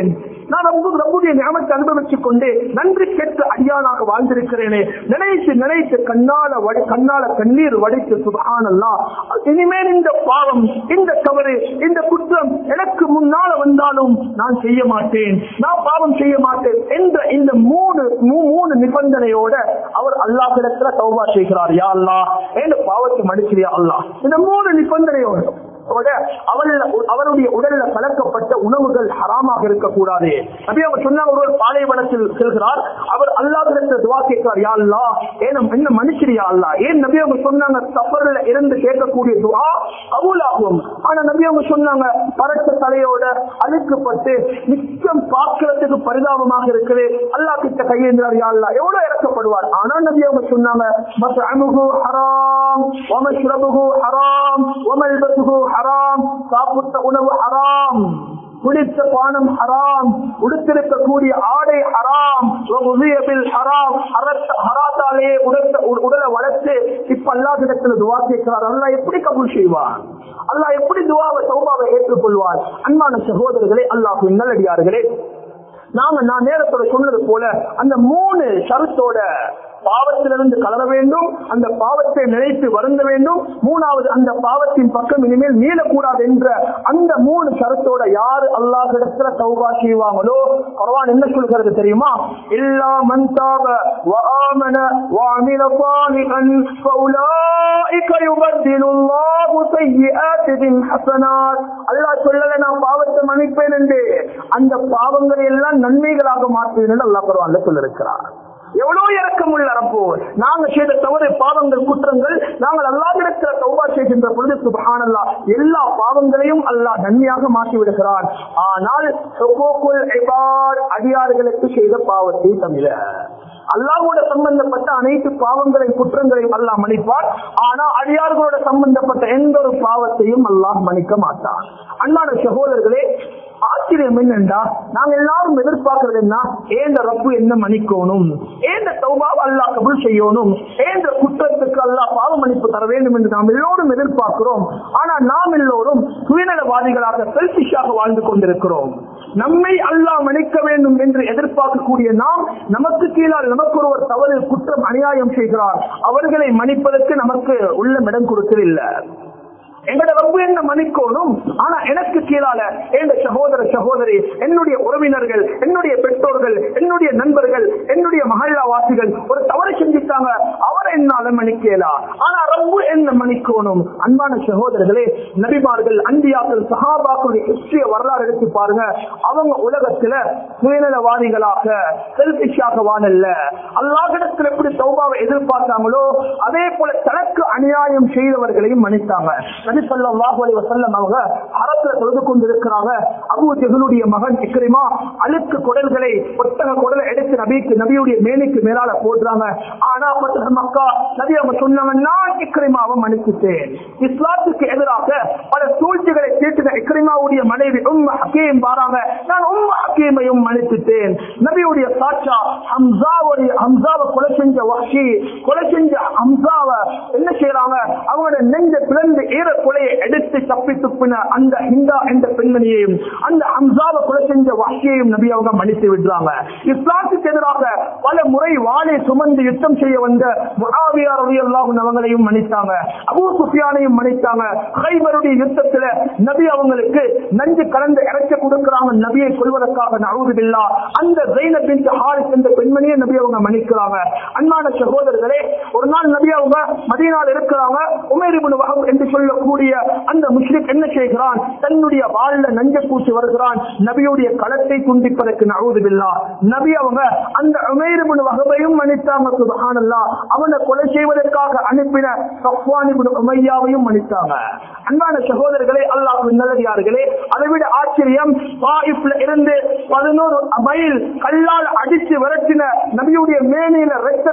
நான் ரொம்ப ரப்புடைய ஞாபகத்தை அனுபவிச்சுக் கொண்டு நன்றி கேட்டு அடியானாக வாழ்ந்திருக்கிறேனே நினைத்து நினைத்து கண்ணால வடி கண்ணால கண்ணீர் வடித்து சுபஹானல்லா இனிமேல் இந்த பாவம் இந்த தவறு இந்த குற்றம் எனக்கு முன்னால வந்தாலும் நான் செய்ய மாட்டேன் நான் பாவம் செய்ய மாட்டேன் என்ற இந்த மூணு மூ- மூணு நிபந்தனையோட அவர் அல்லாஹிடத்துல தௌபா செய்கிறார் யா அல்லாஹ் என் பாவத்தை மன்னிச்சிரியா அல்லாஹ் இந்த மூணு நிபந்தனையோட ஓட அவள் அவருடைய உடல்ல கலக்கப்பட்ட உணவுகள் ஹராமாக இருக்கக்கூடாது அப்படி அவர் சொன்னாங்க ஒருவர் பாலைவனத்தில் செல்கிறார் அவர் அல்லாஹிடத்தில் துவா கேட்கிறார் யா அல்லா ஏன் என்ன மனுஷரியா அல்லா ஏன் நபி அவங்க சொன்னாங்க சஃபர்ல இருந்து கேட்கக்கூடிய துவா கபூலாகும் ஆனா நபி அவங்க சொன்னாங்க பரட்ட தலையோட அழுக்கப்பட்டு நிச்சயம் பார்க்கிறதுக்கு பரிதாபமாக இருக்குது அல்லாஹ் கிட்ட கையேந்திரார் யா அல்லா எவ்வளவு இறக்கப்படுவார் ஆனா நபி அவங்க சொன்னாங்க மத்அமுஹு ஹராம் வமஷ்ரபுஹு ஹராம் வமல்பசுஹு ஹராம் சாப்பிட்ட உணவு ஹராம் குடித்த பானம் ஹராம் உடுத்திருக்கக்கூடிய ஆடை ஹராம் உதயபில் ஹராம் ஹரத்- ஹராத்தாலேயே உடத்த உ- உடலை வளர்த்து இப்ப அல்லாஹிடத்துல துவா கேட்கிறார் அல்லாஹ் எப்படி கபூல் செய்வான் அல்லாஹ் எப்படி துவாவை சௌபாவை ஏற்றுக்கொள்வார் அன்பான சகோதரர்களே அல்லாஹ் நல்லடியார்களே நாம நான் நேரத்தோட சொன்னது போல அந்த மூணு ஷரத்தோட பாவத்திலிருந்து கலர வேண்டும் அந்த பாவத்தை நினைத்து வருந்த வேண்டும் மூணாவது அந்த பாவத்தின் பக்கம் இனிமேல் மீளக்கூடாது என்ற அந்த மூணு ஷரத்தோட யாரு அல்லாஹிடத்துல தௌபா செய்வாங்களோ குர்ஆன் என்ன சொல்கிறது தெரியுமா இல்லா மன் தாப وآمن وعمل صالحا فأولئك يبدل الله سيئاتهم حسنات அல்லாஹ் சொல்லல நான் பாவத்தை மன்னிப்பேன் என்று அந்த பாவங்களை எல்லாம் நன்மைகளாக மாற்றுவேன் என்று அல்லாஹ் குர்ஆன்ல சொல்லிருக்கிறார் எவ்வளவு இறக்கம் உள்ள ரப்போ நாங்க செய்த தவறு பாவங்கள் குற்றங்கள் நாங்கள் அல்லாஹிடத்தில் தௌபா செய்கின்ற பொழுது சுபஹானல்லா எல்லா பாவங்களையும் அல்லாஹ் நன்மையாக மாற்றி விடுகிறான் ஆனால் ஹுகூகுல் இபாத் அடியார்களுக்கு செய்த பாவத்தை தமிழ அல்லாஹோட சம்பந்தப்பட்ட அனைத்து பாவங்களையும் குற்றங்களையும் அல்லாஹ் மன்னிப்பார் ஆனா அடியார்களோட சம்பந்தப்பட்ட எந்த ஒரு பாவத்தையும் அல்லாஹ் மன்னிக்க மாட்டார் அன்பான சகோதரர்களே ஆச்சரியம் என்னண்டா நாங்க எல்லாரும் எதிர்பார்க்கறது என்ன ஏந்த ரப்பு என்ன மன்னிக்கணும் ஏந்த தௌபாவை அல்லாஹ் கபுல் செய்யணும் ஏந்த குற்றத்துக்கு அல்லாஹ் பாவ மன்னிப்பு தர வேண்டும் என்று நாம் எல்லோரும் எதிர்பார்க்கிறோம் ஆனா நாம் எல்லோரும் சுயநலவாதிகளாக செல்பிஷாக வாழ்ந்து கொண்டிருக்கிறோம் நம்மை அல்லாஹ் மன்னிக்க வேண்டும் என்று எதிர்பார்க்கக்கூடிய நாம் நமக்கு கீழால் நமக்கு ஒருவர் தவறு குற்றம் அநியாயம் செய்கிறார் அவர்களை மன்னிப்பதற்கு நமக்கு உள்ளம் இடம் கொடுக்கவில்லை எங்களோட ரப்பு என்ன மன்னிக்கணும் ஆனா எனக்கு கீழால என் சகோதர சகோதரி என்னுடைய உறவினர்கள் என்னுடைய பெற்றோர்கள் என்னுடைய நண்பர்கள் என்னுடைய மகிழா வாசிகள் ஒரு தவறு செஞ்சுட்டாங்க அவரை என்னால மன்னிக்கலாம் ஆனா ரப்பு என்ன மன்னிக்கணும் அன்பான சகோதரர்களே நபிமார்கள் அந்தியாக்கள் சஹாபாக்களுடைய ஹிஸ்டரிய வரலாறு எடுத்து பாருங்க அவங்க உலகத்துல சுயநலவாதிகளாக செல்பிஷாக வாழல்ல அல்லாஹிடத்தில் எப்படி தௌபாவை எதிர்பார்த்தாங்களோ அதே போல தனக்கு அநியாயம் செய்தவர்களையும் மன்னித்தாங்க நபி ஸல்லல்லாஹு அலைஹி வஸல்லம் அவங்க ஹரத்துல தொழுது கொண்டிருக்கிறாங்க அபூ ஜஹலுடைய மகன் இக்ரிமா அழுக்கு குடல்களை ஒட்டக குடலை எடுத்து நபிக்கு நபியுடைய மேனிக்கு மேலால போடுறாங்க ஆனா பத்து மக்கா நபி அவங்க சொன்னாங்க நான் இக்ரிமாவை மன்னிச்சுட்டேன் இஸ்லாத்துக்கு எதிராக பல சூழ்ச்சிகளை தீட்டின இக்ரிமாவுடைய மனைவி உம் ஹக்கீம் பாராங்க நான் உம் ஹக்கீமையும் மன்னிச்சுட்டேன் நபியுடைய சாட்சா ஹம்சாவுடைய ஹம்சாவை கொலை செஞ்ச வஹ்ஷி கொலை செஞ்ச ஹம்சாவை என்ன செய்யறாங்க அவங்களோட நெஞ்ச பிளந்து ஈர கொலையை எடுத்து தப்பி துப்பின அந்த ஹிந்தா என்ற பெண்மணியையும் அந்த ஹம்சாவை கொலை செஞ்ச வஹ்ஷியையும் நபி அவங்க மன்னித்து விடுறாங்க இஸ்லாத்துக்கு எதிராக பல முறை வாளை சுமந்து யுத்தம் செய்ய வந்த முஆவியா ரலியல்லாஹு அவங்களையும் மன்னித்தாங்க அபூ சுஃபியானையும் மன்னித்தாங்க ஹைபருடைய யுத்தத்துல நபி அவங்களுக்கு நஞ்சு கலந்து இறைச்ச கொடுக்கறாங்க நபியை கொள்வதற்காக நவுது பில்லா அந்த ஜெயினப் பின் ஹாரிஸ் என்ற பெண்மணியை நபி அவங்க மன்னிக்கிறாங்க அன்பான சகோதரர்களே ஒரு நாள் நபி அவங்க மதீனால இருக்கிறாங்க உமேர் இப்னு வஹப் என்று சொல்லக்கூடிய அந்த முஸ்லிம் என்ன செய்கிறான் தன்னுடைய வாழ்ல நஞ்ச பூசி வருகிறான் நபியுடைய களத்தை துண்டிப்பதற்கு நவுது பில்லா நபி அவங்க அந்த உமேர் இப்னு வஹபையும் மன்னித்தாங்க சுபஹானல்லாஹ் அவனை கொலை செய்வதற்காக அனுப்பின சஃப்வான் இப்னு உமையாவையும் மன்னித்தாங்க அன்பான சகோதரர்களே அல்லாஹ்வின் நல்லடியார்களே அதை விட ஆச்சரியம் தாயிஃப்ல இருந்து பதினோரு மைல் கல்லால் அடித்து விரட்டின நபியுடைய மேனியில ரத்தத்தை ஓட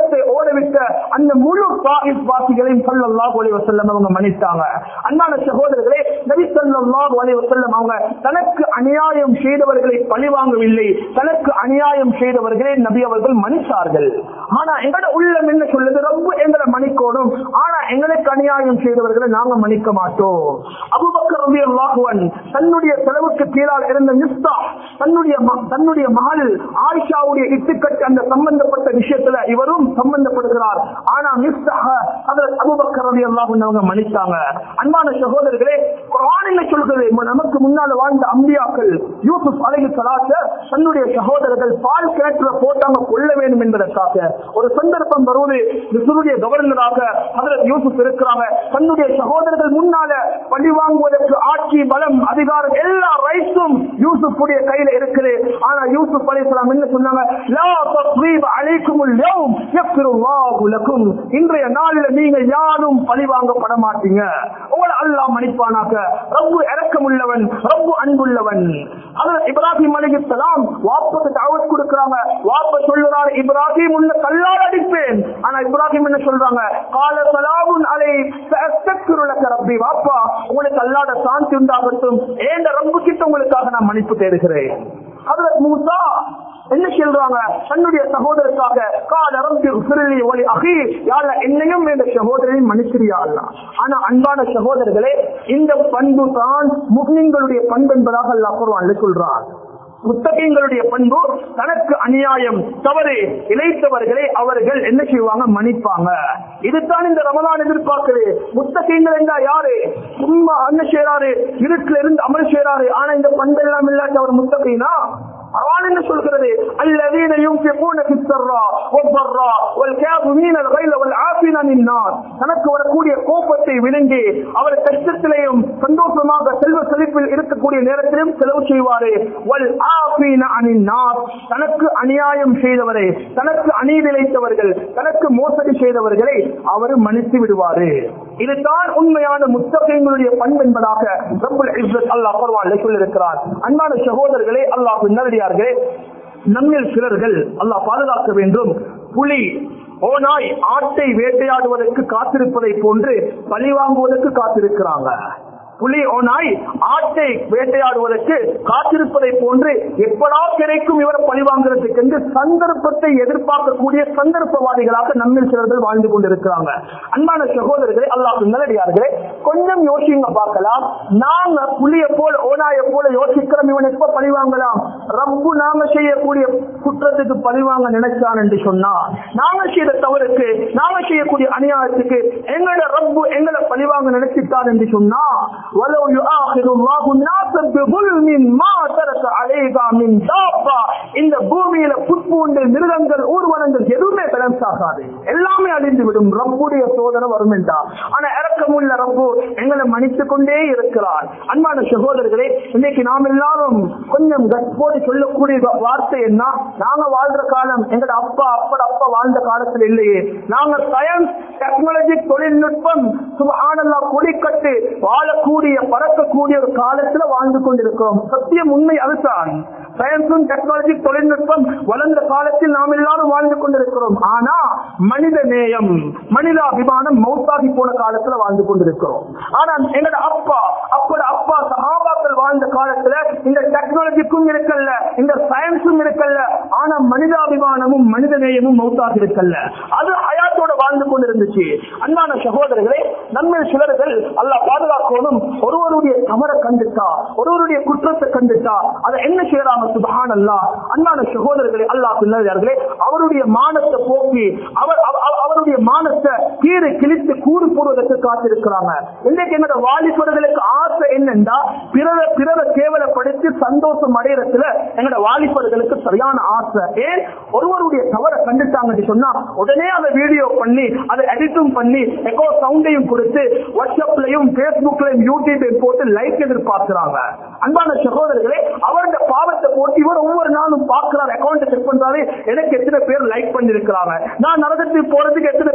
விட்ட அந்த முழு தாயிப் வாசிகளையும் ஸல்லல்லாஹு அலைஹி வஸல்லம் அவங்க மன்னித்தாங்க அன்பான சகோதரர்களே நபி ஸல்லல்லாஹு அலைஹி வஸல்லம் அவங்க தனக்கு அநியாயம் செய்தவர்களை பழிவாங்கவில்லை தனக்கு அநியாயம் செய்தவர்களை நபி அவர்கள் மன்னித்தார்கள் ஆனா எங்கட உள்ளம் என்ன சொல்லுது ரொம்ப எங்களை மன்னிக்கணும் ஆனா எங்களுக்கு அநியாயம் செய்தவர்களை நாங்க மன்னிக்க மாட்டோம் அபுபக்கர் ரலியல்லாஹு அன்ஹு தன்னுடைய செலவுக்கு கீழால் இருந்த மிஸ்தா தன்னுடைய ம- தன்னுடைய மகள் ஆயிஷாவுடைய இட்டுக்கட்டு அந்த சம்பந்தப்பட்ட விஷயத்துல இவரும் சம்பந்தப்படுகிறார் ஆனா மிஸ்தாக அதில் அபுபக்கர் ரலியல்லாஹு அன்ஹு அவங்க மன்னித்தாங்க அன்பான சகோதரர்களே குர்ஆன் என்ன சொல்கிறது ம- நமக்கு முன்னால் வாழ்ந்த அம்பியாக்கள் யூசுப் அலைஹி ஸலாத்த தன்னுடைய சகோதரர்கள் பால் கிணற்றுல போட்டாங்க கொள்ள வேண்டும் என்பதற்காக ஒரு சந்தர்ப்பம் வருவது மிஸ்ருடைய கவர்னராக ஹஜரத் யூசுப் இருக்கிறாங்க தன்னுடைய சகோதரர்கள் முன்னால பழி வாங்குவதற்கு ஆட்சி பலம் அதிகாரம் எல்லா ரைட்ஸும் யூசுப்புடைய கையில இருக்குது ஆனா யூசுப் அலைஹிஸ்ஸலாம் என்ன சொன்னாங்க லா தஸ்ரீப அலைக்குமுல் யௌம் யக்ஃபிருல்லாஹு லக்கும் இன்றைய நாளில் நீங்க யாரும் பழி வாங்கப்பட மாட்டீங்க உங்களை அல்லாஹ் மன்னிப்பானாக ரப்பு இரக்கமுள்ளவன் ரப்பு அன்புள்ளவன் ஹஜரத் இப்ராஹிம் அலைஹிஸ்ஸலாம் வாப்புக்கு தாவத் கொடுக்கறாங்க வாப்ப சொல்லுறாரு இப்ராஹிம் உன்னை கல்லால் அடிப்பேன் ஆனா இப்ராஹிம் என்ன சொல்றாங்க கால சலாமுன் அலை சஅஸ்தக்ஃபிரு லக ரப்பி வாப்பா உங்களுக்கு அல்லாஹ்ட சாந்தி உண்டாகட்டும் ஏண்ட ரப்பு கிட்ட உங்களுக்காக நான் மன்னிப்பு தேடுகிறேன் ஹஜரத் மூசா என்ன சொல்றாங்க தன்னுடைய சகோதரருக்காக கால ரப்பி உஃபிர்லி வலி அஹி யாழ்ல என்னையும் இந்த சகோதரனையும் மன்னிச்சிரியா அல்லாஹ் ஆனா அன்பான சகோதரர்களே இந்த பண்பு தான் முஸ்லிம்களுடைய பண்பு என்பதாக அல்லாஹ் குர்ஆன்ல சொல்றான் முத்தகங்களுடைய பண்பு தனக்கு அநியாயம் தவறு இழைத்தவர்களை அவர்கள் என்ன செய்வாங்க மன்னிப்பாங்க இதுதான் இந்த ரமலான் எதிர்பார்க்குது முத்தகங்கள் என்றா யாரு சும்மா என்ன செய்யறாரு இருட்டுல இருந்து அமல் செய்யறாரு ஆனா இந்த பண்பு எல்லாம் இல்லாட்டி அவர் முத்தகைனா அவன் என்ன சொல்கிறது الذين ينفقون في السراء والضراء والكاظمين الغيظ والعافين عن الناس தனக்கு வரக்கூடிய கோபத்தை விளங்கி அவர் கஷ்டத்திலேயும் சந்தோஷமாக செல்வ செழிப்பில் இருக்கக்கூடிய நேரத்திலும் செலவு செய்வாரே வல் ஆஃபீன அனின் நாஸ் தனக்கு அநியாயம் செய்தவரை தனக்கு அநீதி இழைத்தவர்கள் தனக்கு மோசடி செய்தவர்களை அவர் மன்னித்து விடுவாரு இதுதான் உண்மையான முத்தகைங்களுடைய பண்பு என்பதாக ரப்புல் இஸ்ஸத் அல்லாஹ் குர்ஆனில் சொல்லியிருக்கிறார் அன்பான சகோதரர்களே அல்லாஹ் நல்லடியார்களே நம்மில் சிலர்கள் அல்லாஹ் பாதுகாக்க வேண்டும் புலி ஓநாய் ஆட்டை வேட்டையாடுவதற்கு காத்திருப்பதை போன்று பழி வாங்குவதற்கு காத்திருக்கிறாங்க புலி ஓநாய் ஆட்டை வேட்டையாடுவதற்கு காத்திருப்பதை போன்று எப்படா கிடைக்கும் இவரை பழிவாங்கிறதுக்கு என்று சந்தர்ப்பத்தை எதிர்பார்க்கக்கூடிய சந்தர்ப்பவாதிகளாக நம்மில் சிலர்கள் வாழ்ந்து கொண்டிருக்கிறாங்க அன்பான சகோதரர்களே அல்லாஹ் நல்லடியார்களே கொஞ்சம் யோசிங்க பார்க்கலாம் நாங்க புலிய போல ஓநாய போல யோசிக்கிறோம் இவன் எப்ப பழிவாங்கலாம் ரப்பு நாங்க செய்யக்கூடிய குற்றத்துக்கு பழிவாங்க நினைச்சான் என்று சொன்னா நாங்க செய்த தவறுக்கு நாங்க செய்யக்கூடிய அநியாயத்துக்கு எங்களோட ரப்பு எங்களை பழிவாங்க நினைச்சிட்டார் என்று சொன்னா ولو يؤاخذ الله الناس بظلم ما ترك عليها من دابة இந்த பூமியில புட்பூண்டு மிருகங்கள் ஊர்வனங்கள் எதுவுமே பேலன்ஸ் ஆகாது எல்லாமே அழிந்து விடும் ரப்புடைய சோதனை வரும் என்றா ஆனா இறக்கமுள்ள ரப்பு எங்களை மன்னித்துக் கொண்டே இருக்கிறார் அன்பான சகோதரர்களே இன்னைக்கு நாம் எல்லாரும் கொஞ்சம் கட்போடு சொல்லக்கூடிய வா- வார்த்தை என்ன நாங்க வாழ்ற காலம் எங்கட அப்பா அப்பட அப்பா வாழ்ந்த காலத்துல இல்லையே நாங்க சயின்ஸ் டெக்னாலஜி தொழில்நுட்பம் சுபஹானல்லா கொடிக்கட்டு வாழக்கூடிய பறக்கக்கூடிய ஒரு காலத்துல வாழ்ந்து கொண்டிருக்கிறோம் சத்தியம் உண்மை அதுதான் சயின்ஸும் டெக்னாலஜி தொழில்நுட்பம் வளர்ந்த காலத்தில் நாம் எல்லாரும் வாழ்ந்து கொண்டிருக்கிறோம் ஆனா மனித நேயம் மனிதாபிமானம் மௌத்தாகி போன காலத்துல வாழ்ந்து கொண்டிருக்கிறோம் ஆனா எங்கட அப்பா அப்பட அப்பா சகாபாக்கள் வாழ்ந்த காலத்துல இந்த டெக்னாலஜிக்கும் இருக்கல்ல இந்த சயின்ஸும் இருக்கல்ல ஆனா மனிதாபிமானமும் மனித நேயமும் மௌத்தாகி இருக்கல்ல அது ஹயாத்தோட வாழ்ந்து கொண்டிருந்துச்சு அன்பான சகோதரர்களே நம்ம சிலர்கள் அல்லாஹ் பாதுகாக்கணும் ஒருவருடைய தவற கண்டுட்டா ஒருவருடைய குற்றத்தை கண்டுட்டா அதை என்ன செய்யறாங்க சுபஹான் அல்லாஹ் அன்பான சகோதரர்களே அல்லாஹ் பிள்ளையார்களே அவருடைய மானத்தை போக்கி அவர் அவ- அவ- அவருடைய மானத்தை கீரை கிழித்து கூறு போடுவதற்கு காத்திருக்கிறாங்க இன்னைக்கு என்னோட வாலிபர்களுக்கு ஆசை என்னன்னா பிறரை பிறரை கேவலப்படுத்தி சந்தோஷம் அடையறதுல எங்களோட வாலிபர்களுக்கு சரியான ஆசை ஏன் ஒருவருடைய தவறை கண்டுட்டாங்கன்னு சொன்னா உடனே அதை வீடியோ பண்ணி அதை எடிட்டும் பண்ணி எக்கோ சவுண்டையும் கொடுத்து வாட்ஸ்அப்லயும் பேஸ்புக்லயும் யூடியூப்லயும் போட்டு லைக் எதிர்பார்க்கிறாங்க அன்பான சகோதரர்களே அவருடைய பாவத்தை போட்டு இவர் ஒவ்வொரு நாளும் பார்க்கிறார் அக்கௌண்ட் செக் பண்றாரு எனக்கு எத்தனை பேர் லைக் பண்ணிருக்கிறாங்க நான் நரகத்துக்கு போறதுக்கு எத்தனை பேர் என்னை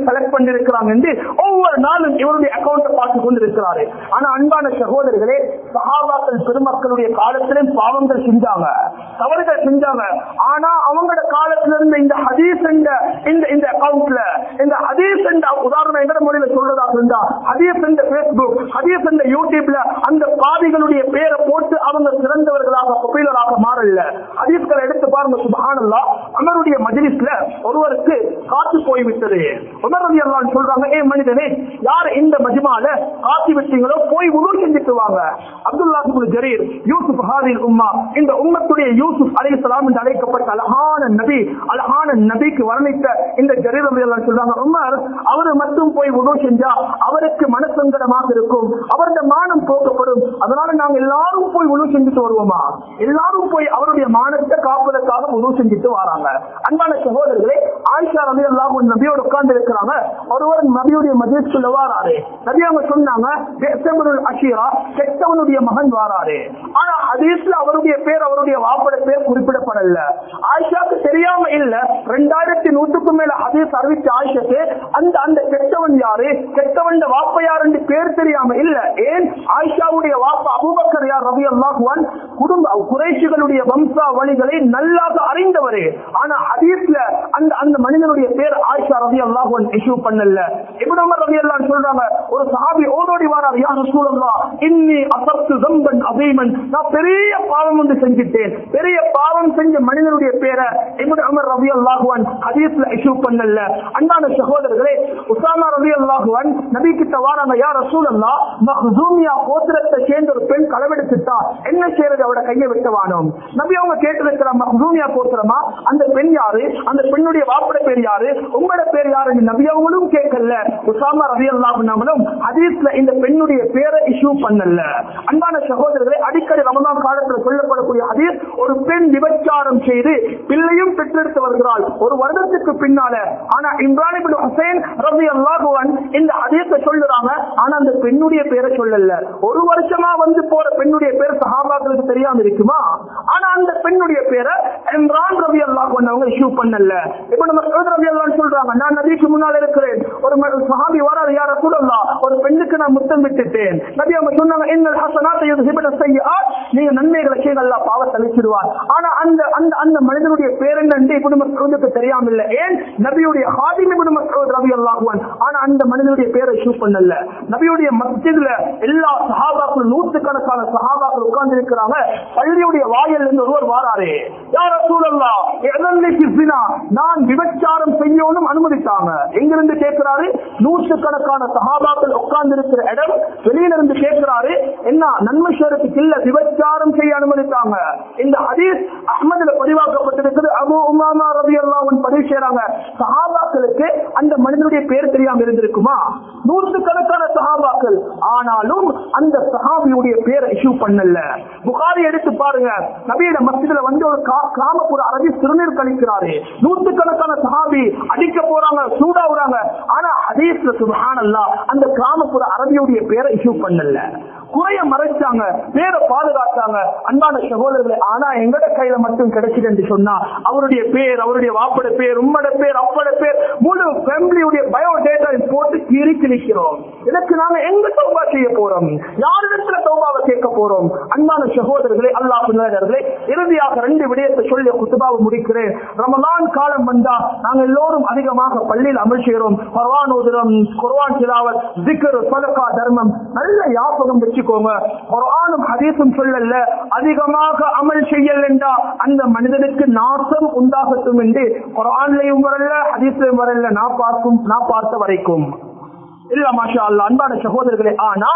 செலக்ட் பண்ணிருக்கிறாங்க என்று ஒவ்வொரு நாளும் இவருடைய அக்கௌண்ட்டை பார்த்து கொண்டிருக்கிறாரு ஆனா அன்பான சகோதரர்களே சகாபாக்கள் பெருமக்களுடைய காலத்திலும் பாவங்கள் செஞ்சாங்க தவறுகள் செஞ்சாங்க ஆனா அவங்களோட காலத்துல இருந்த இந்த ஹதீஸ் என்ற இந்த இந்த அக்கௌண்ட்ல இந்த ஹதீஸ் என்ற உதாரணம் எந்த முறையில சொல்றதாக இருந்தா ஹதீஸ் என்ற பேஸ்புக் ஹதீஸ் என்ற யூடியூப்ல அந்த பாதிகளுடைய பேரை போட்டு அவங்க சிறந்தவர்களாக பாப்புலராக மாறல ஹதீஸ்களை எடுத்து பாருங்க சுபஹானல்லா அமருடைய மஜ்லிஸ்ல ஒருவருக்கு காத்து போய்விட்டது உமர் ரவி அல்லாஹ் சொல்றாங்க ஏ மனிதனே யார் இந்த மஜ்மால காத்து விட்டீங்களோ போய் உணவு செஞ்சுட்டு வாங்க அப்துல்லா இப்னு ஜரீர் யூசுப் ஹாதில் உம்மா இந்த உம்மத்துடைய யூசுப் அலைஹிஸ்ஸலாம் என்று அழைக்கப்பட்ட அழகான நபி அழகான நபிக்கு வர்ணித்த இந்த ஜரீர் ரவி அல்லாஹ் சொல்றாங்க உமர் அவரு மட்டும் போய் உணவு செஞ்சா அவருக்கு மனசங்கடமாக இருக்கும் அவருடைய மானம் போக்கப்படும் அதனால நாங்க எல்லாரும் போய் உணவு செஞ்சுட்டு வருவோமா எல்லாரும் போய் அவருடைய மானத்தை காப்பதற்காக உணவு செஞ்சுட்டு வராங்க அன்பான சகோதரர்களே ஆயிஷா ரவி அல்லாஹ் நபியோட உட்கார்ந்து இருக்கிறாங்க ஒருவர் நபியுடைய மஜிஸ்குள்ள வாராரு நபி அவங்க சொன்னாங்க "தேசமுனுல் அஷீரா கெட்டவனுடைய மகன் வாராரு ஆனா ஹதீஸ்ல அவருடைய பேர் அவருடைய வாப்பட பேர் குறிப்பிடப்படல ஆயிஷாக்கு தெரியாம இல்ல ரெண்டாயிரத்தி நூற்றுக்கும் மேல ஹதீஸ் அறிவிச்ச ஆயிஷக்கு அந்த அந்த கெட்டவன் யாரு கெட்டவன் வாப்ப யாருன்னு பேர் தெரியாம இல்ல ஏன் ஆயிஷாவுடைய வாப்பா அபூபக்கர் யார் ரவி அல்லாஹுவான் குடும்ப குறைஷிகளுடைய வம்சா வழிகளை நல்லாக அறிந்தவரே ஆனா ஹதீஸ்ல அந்த அந்த மனிதனுடைய பேர் ஆயிஷா ரவி அல்லாஹுவன் இஷ்யூ பண்ணல இப்னு உமர் ரவி அல்லாஹ் சொல்றாங்க ஒரு சஹாபி ஓடோடி வரார் யா ரசூலல்லாஹ் இன்னி அசப்து ஜம்பன் அதீமன் நான் பெரிய பாவம் ஒன்று செஞ்சிட்டேன் பெரிய பாவம் செஞ்ச மனிதனுடைய பேரை இப்னு உமர் ரவி அல்லாஹுவன் ஹதீஸ்ல இஷ்யூ பண்ணல அன்பான சகோதரர்களே உசாமா ரவி அல்லாஹுவன் நபி கிட்ட வாராங்க யா ரசூலல்லாஹ் மஹ்சூமியா கோத்திரத்தை சேர்ந்த ஒரு பெண் களவெடுத்துட்டா என்ன செய்யறது அவட கையை விட்டவானோம் நபி அவங்க கேட்டிருக்கிற மஹ்சூமியா கோத்திரமா அந்த பெண் யாரு அந்த பெண்ணுடைய வாப்பட பேர் யாரு உங்களோட பேர் யாருன்னு நபி அவங்களும் கேட்கல உசாமா ரவி அல்லாஹும் ஹதீஸ்ல இந்த பெண்ணுடைய பேரை இஷ்யூ பண்ணல அன்பான சகோதரர்களே அடிக்கடி ரமதான் காலத்துல சொல்லப்படக்கூடிய ஹதீஸ் ஒரு பெண் விபச்சாரம் செய்து பிள்ளையும் பெற்றெடுத்து வருகிறாள் ஒரு வருடத்துக்கு பின்னால ஆனா இம்ரான் இப்னு ஹுசைன் ரவி அல்லாஹுவன் இந்த ஹதீஸை சொல்லுறாங்க ஆனா அந்த பெண்ணுடைய பேரை சொல்லல ஒரு வருஷமா வந்து போற பெண்ணுடைய பேர் சஹாபாக்களுக்கு தெரியாம இருக்குமா ஆனா அந்த பெண்ணுடைய பேரை இம்ரான் ரவி அல்லாஹுவன் அவங்க இஷ்யூ பண்ணல இப்ப நம்ம சகோதர ரவி அல்லாஹ் சொல்றாங்க நான் நபிக்கு முன்னால் இருக்கிறேன் ஒரு ம- சஹாபி வராது யார கூடல்லா ஒரு பெண்ணுக்கு நான் முத்தம் விட்டுட்டேன் நபி அவங்க சொன்னாங்க என்ன ஹசனாத்தை யுத்ஹிபன ஸய்யிஆத் நீங்க நன்மைகளை செய்ய அல்லாஹ் பாவத்தை அழிச்சிடுவார் ஆனா அந்த அந்த அந்த மனிதனுடைய பேர் என்ன இப்ப நம்ம சகோதரத்துக்கு தெரியாம இல்ல ஏன் நபியுடைய ஹாதிம் இப்னு மஸ்ஊத் ரலியல்லாஹு அன்ஹு ஆனா அந்த மனிதனுடைய பேரை இஷ்யூ பண்ணல நபியுடைய மஸ்ஜித்ல எல்லா சஹாபாக்கள் நூற்றுக்கணக்கான சஹாபாக்கள் உட்கார்ந்து இருக்கிறாங்க பள்ளியுடைய வாயில் இருந்து ஒருவர் வாராரு யார் ரசூலல்லாஹ் எதன்லி ஃபிஸ்னா நான் விபச்சாரம் செய்யணும் அனுமதித்தாங்க எங்கிருந்து கேட்கிறாரு நூற்றுக்கணக்கான சஹாபாக்கள் உட்கார்ந்து இருக்கிற இடம் வெளியில இருந்து கேட்கிறாரு என்ன நன்மை செய்யறதுக்கு இல்ல விபச்சாரம் செய்ய அனுமதித்தாங்க இந்த ஹதீஸ் அஹ்மதுல பதிவாக்கப்பட்டிருக்கிறது அபு உமாமா ரவி அல்லாஹ் பதிவு செய்யறாங்க சஹாபாக்களுக்கு அந்த மனிதனுடைய பேர் தெரியாம இருந்திருக்குமா நூற்றுக்கணக்கான சஹாபாக்கள் ஆனாலும் அந்த சஹாபியுடைய பேரை இஷ்யூ பண்ணல புகாரி எடுத்து பாருங்க நபியோட மஸ்ஜிதுல வந்து ஒரு கா- கிராமப்புற அரபி சிறுநீர் கழிக்கிறாரு நூற்றுக்கணக்கான சஹாபி அடிக்க போறாங்க சூடாவுறாங்க ஆனா ஹதீஸ்ல சுபஹானல்லா அந்த கிராமப்புற அரபியுடைய பேரை இஷ்யூ பண்ணல குறைய மறைச்சாங்க பேரை பாதுகாத்தாங்க அன்பான சகோதரர்களே ஆனா எங்கட கையில மட்டும் கிடைச்சது என்று சொன்னா அவருடைய பேர் அவருடைய வாப்பட பேர் உம்மட பேர் அப்பட பேர் முழு ஃபேமிலியுடைய பயோடேட்டா போட்டு கிரிக்கு நிற்கிறோம் இதற்கு நாங்க எங்க தௌபா செய்ய போறோம் யாரிடத்துல தௌபாவை கேட்க போறோம் அன்பான சகோதரர்களே அல்லாஹ் பிள்ளைகளே இறுதியாக ரெண்டு விடயத்தை சொல்லி குத்துபாவை முடிக்கிறேன் ரமலான் காலம் வந்தா நாங்க எல்லோரும் அதிகமாக பள்ளியில் அமல் செய்கிறோம் குர்ஆன் ஓதுறோம் குர்ஆன் திலாவத் திக்ர் சதகா தர்மம் நல்ல ஞாபகம் வச்சுக்கோங்க குர்ஆனும் ஹதீஸும் சொல்லல அதிகமாக அமல் செய்யலண்டா அந்த மனிதனுக்கு நாசம் உண்டாகட்டும் என்று குர்ஆன்லயும் வரல ஹதீஸ்லயும் வரல நான் பார்க்கும் நான் பார்த்த வரைக்கும் இல்ல மாஷா அல்லாஹ் அன்பான சகோதரர்களே ஆனா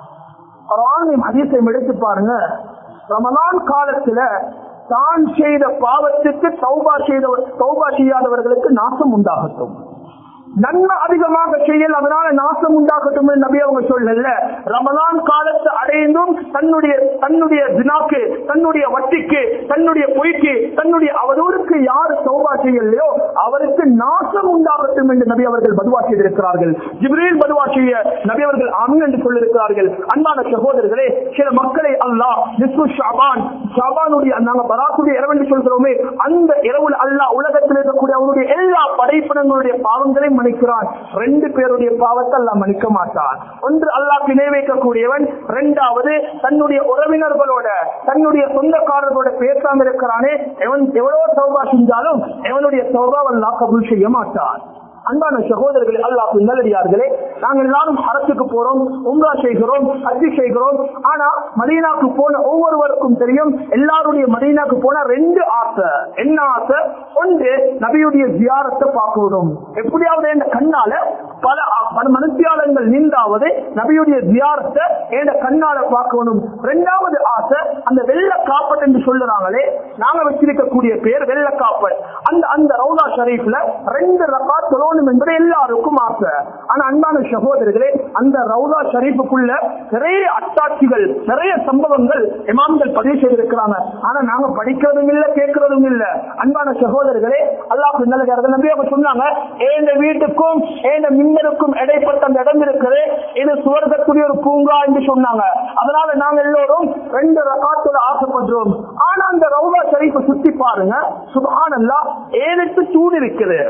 குர்ஆனையும் ஹதீஸையும் எடுத்து பாருங்க ரமலான் காலத்துல தான் செய்த பாவத்துக்கு தௌபா செய்த தௌபா செய்யாதவர்களுக்கு நாசம் உண்டாகட்டும் நன்மை அதிகமாக செய்யல் அதனால நாசம் உண்டாகட்டும் என்று நபி அவங்க சொல்லல ரமலான் காலத்தை அடைந்தும் தன்னுடைய தன்னுடைய தினாக்கு தன்னுடைய வட்டிக்கு தன்னுடைய பொய்க்கு தன்னுடைய அவதூறுக்கு யாரு சௌபா செய்யலையோ அவருக்கு நாசம் உண்டாகட்டும் என்று நபி அவர்கள் பதுவா செய்திருக்கிறார்கள் ஜிப்ரீல் பதுவா செய்ய நபி அவர்கள் அமீன் என்று சொல்லியிருக்கிறார்கள் அன்பான சகோதரர்களே சில மக்களை அல்லாஹ் நிஸ்பு ஷாபான் ஷாபானுடைய நாங்க பராத்துடைய இரவு என்று சொல்கிறோமே அந்த இரவுல அல்லாஹ் உலகத்தில் இருக்கக்கூடிய அவருடைய எல்லா படைப்பினங்களுடைய பாவங்களையும் மன்னிக்கிறான் ரெண்டு பேருடைய பாவத்தை அல்லாஹ் மன்னிக்க மாட்டான் ஒன்று அல்லாஹ் இணை வைக்கக்கூடியவன் இரண்டாவது தன்னுடைய உறவினர்களோட தன்னுடைய சொந்தக்காரர்களோட பேசாம இருக்கிறானே எவன் எவ்வளவு சௌபா செஞ்சாலும் எவனுடைய சௌபா அல்லாஹ் கபூல் செய்ய மாட்டான் அன்பான சகோதரர்களே அல்லாஹ் நல்லடியார்களே நாங்கள் எல்லாரும் அரசுக்கு போறோம் உம்ரா செய்கிறோம் ஹஜ்ஜி செய்கிறோம் ஆனா மதீனாக்கு போன ஒவ்வொருவருக்கும் தெரியும் எல்லாருடைய மதீனாக்கு போன ரெண்டு ஆசை என்ன ஆசை ஒன்று நபியுடைய ஜியாரத்தை பார்க்கணும் எப்படியாவது என்ற கண்ணால பல பல மனுஷியாளங்கள் நின்றாவது நபியுடைய ஜியாரத்தை என்ற கண்ணால பார்க்கணும் ரெண்டாவது ஆசை அந்த வெள்ள காப்பட் என்று சொல்லுறாங்களே நாங்க வச்சிருக்கக்கூடிய பேர் வெள்ள காப்பட் அந்த அந்த ரவுலா ஷரீஃப்ல ரெண்டு ரக்கா தொழணும் என்பது எல்லாருக்கும் ஆசை ஆனா அன்பான சகோதரர்களே அந்த ரவுலா ஷரீஃபுக்குள்ள நிறைய அட்டாட்சிகள் நிறைய சம்பவங்கள் இமாம்கள் பதிவு செய்திருக்கிறாங்க ஆனா நாங்க படிக்கிறதும் இல்ல கேட்கறதும் இல்ல அன்பான சகோதரர்களே அல்லாஹ் நல்லதாக நம்பி அவங்க சொன்னாங்க ஏந்த வீட்டுக்கும் ஏந்த மின்னலுக்கும் இடைப்பட்ட அந்த இடம் இருக்குது இது சுவர்க்கத்துடைய ஒரு பூங்கா என்று சொன்னாங்க அதனால நாங்க எல்லோரும் ரெண்டு ரகாத்துல ஆசைப்படுறோம் ஆனா அந்த ரவுலா ஷரீஃபை சுத்தி பாருங்க சுபானல்லா ஏழுக்கு தூண் இருக்குது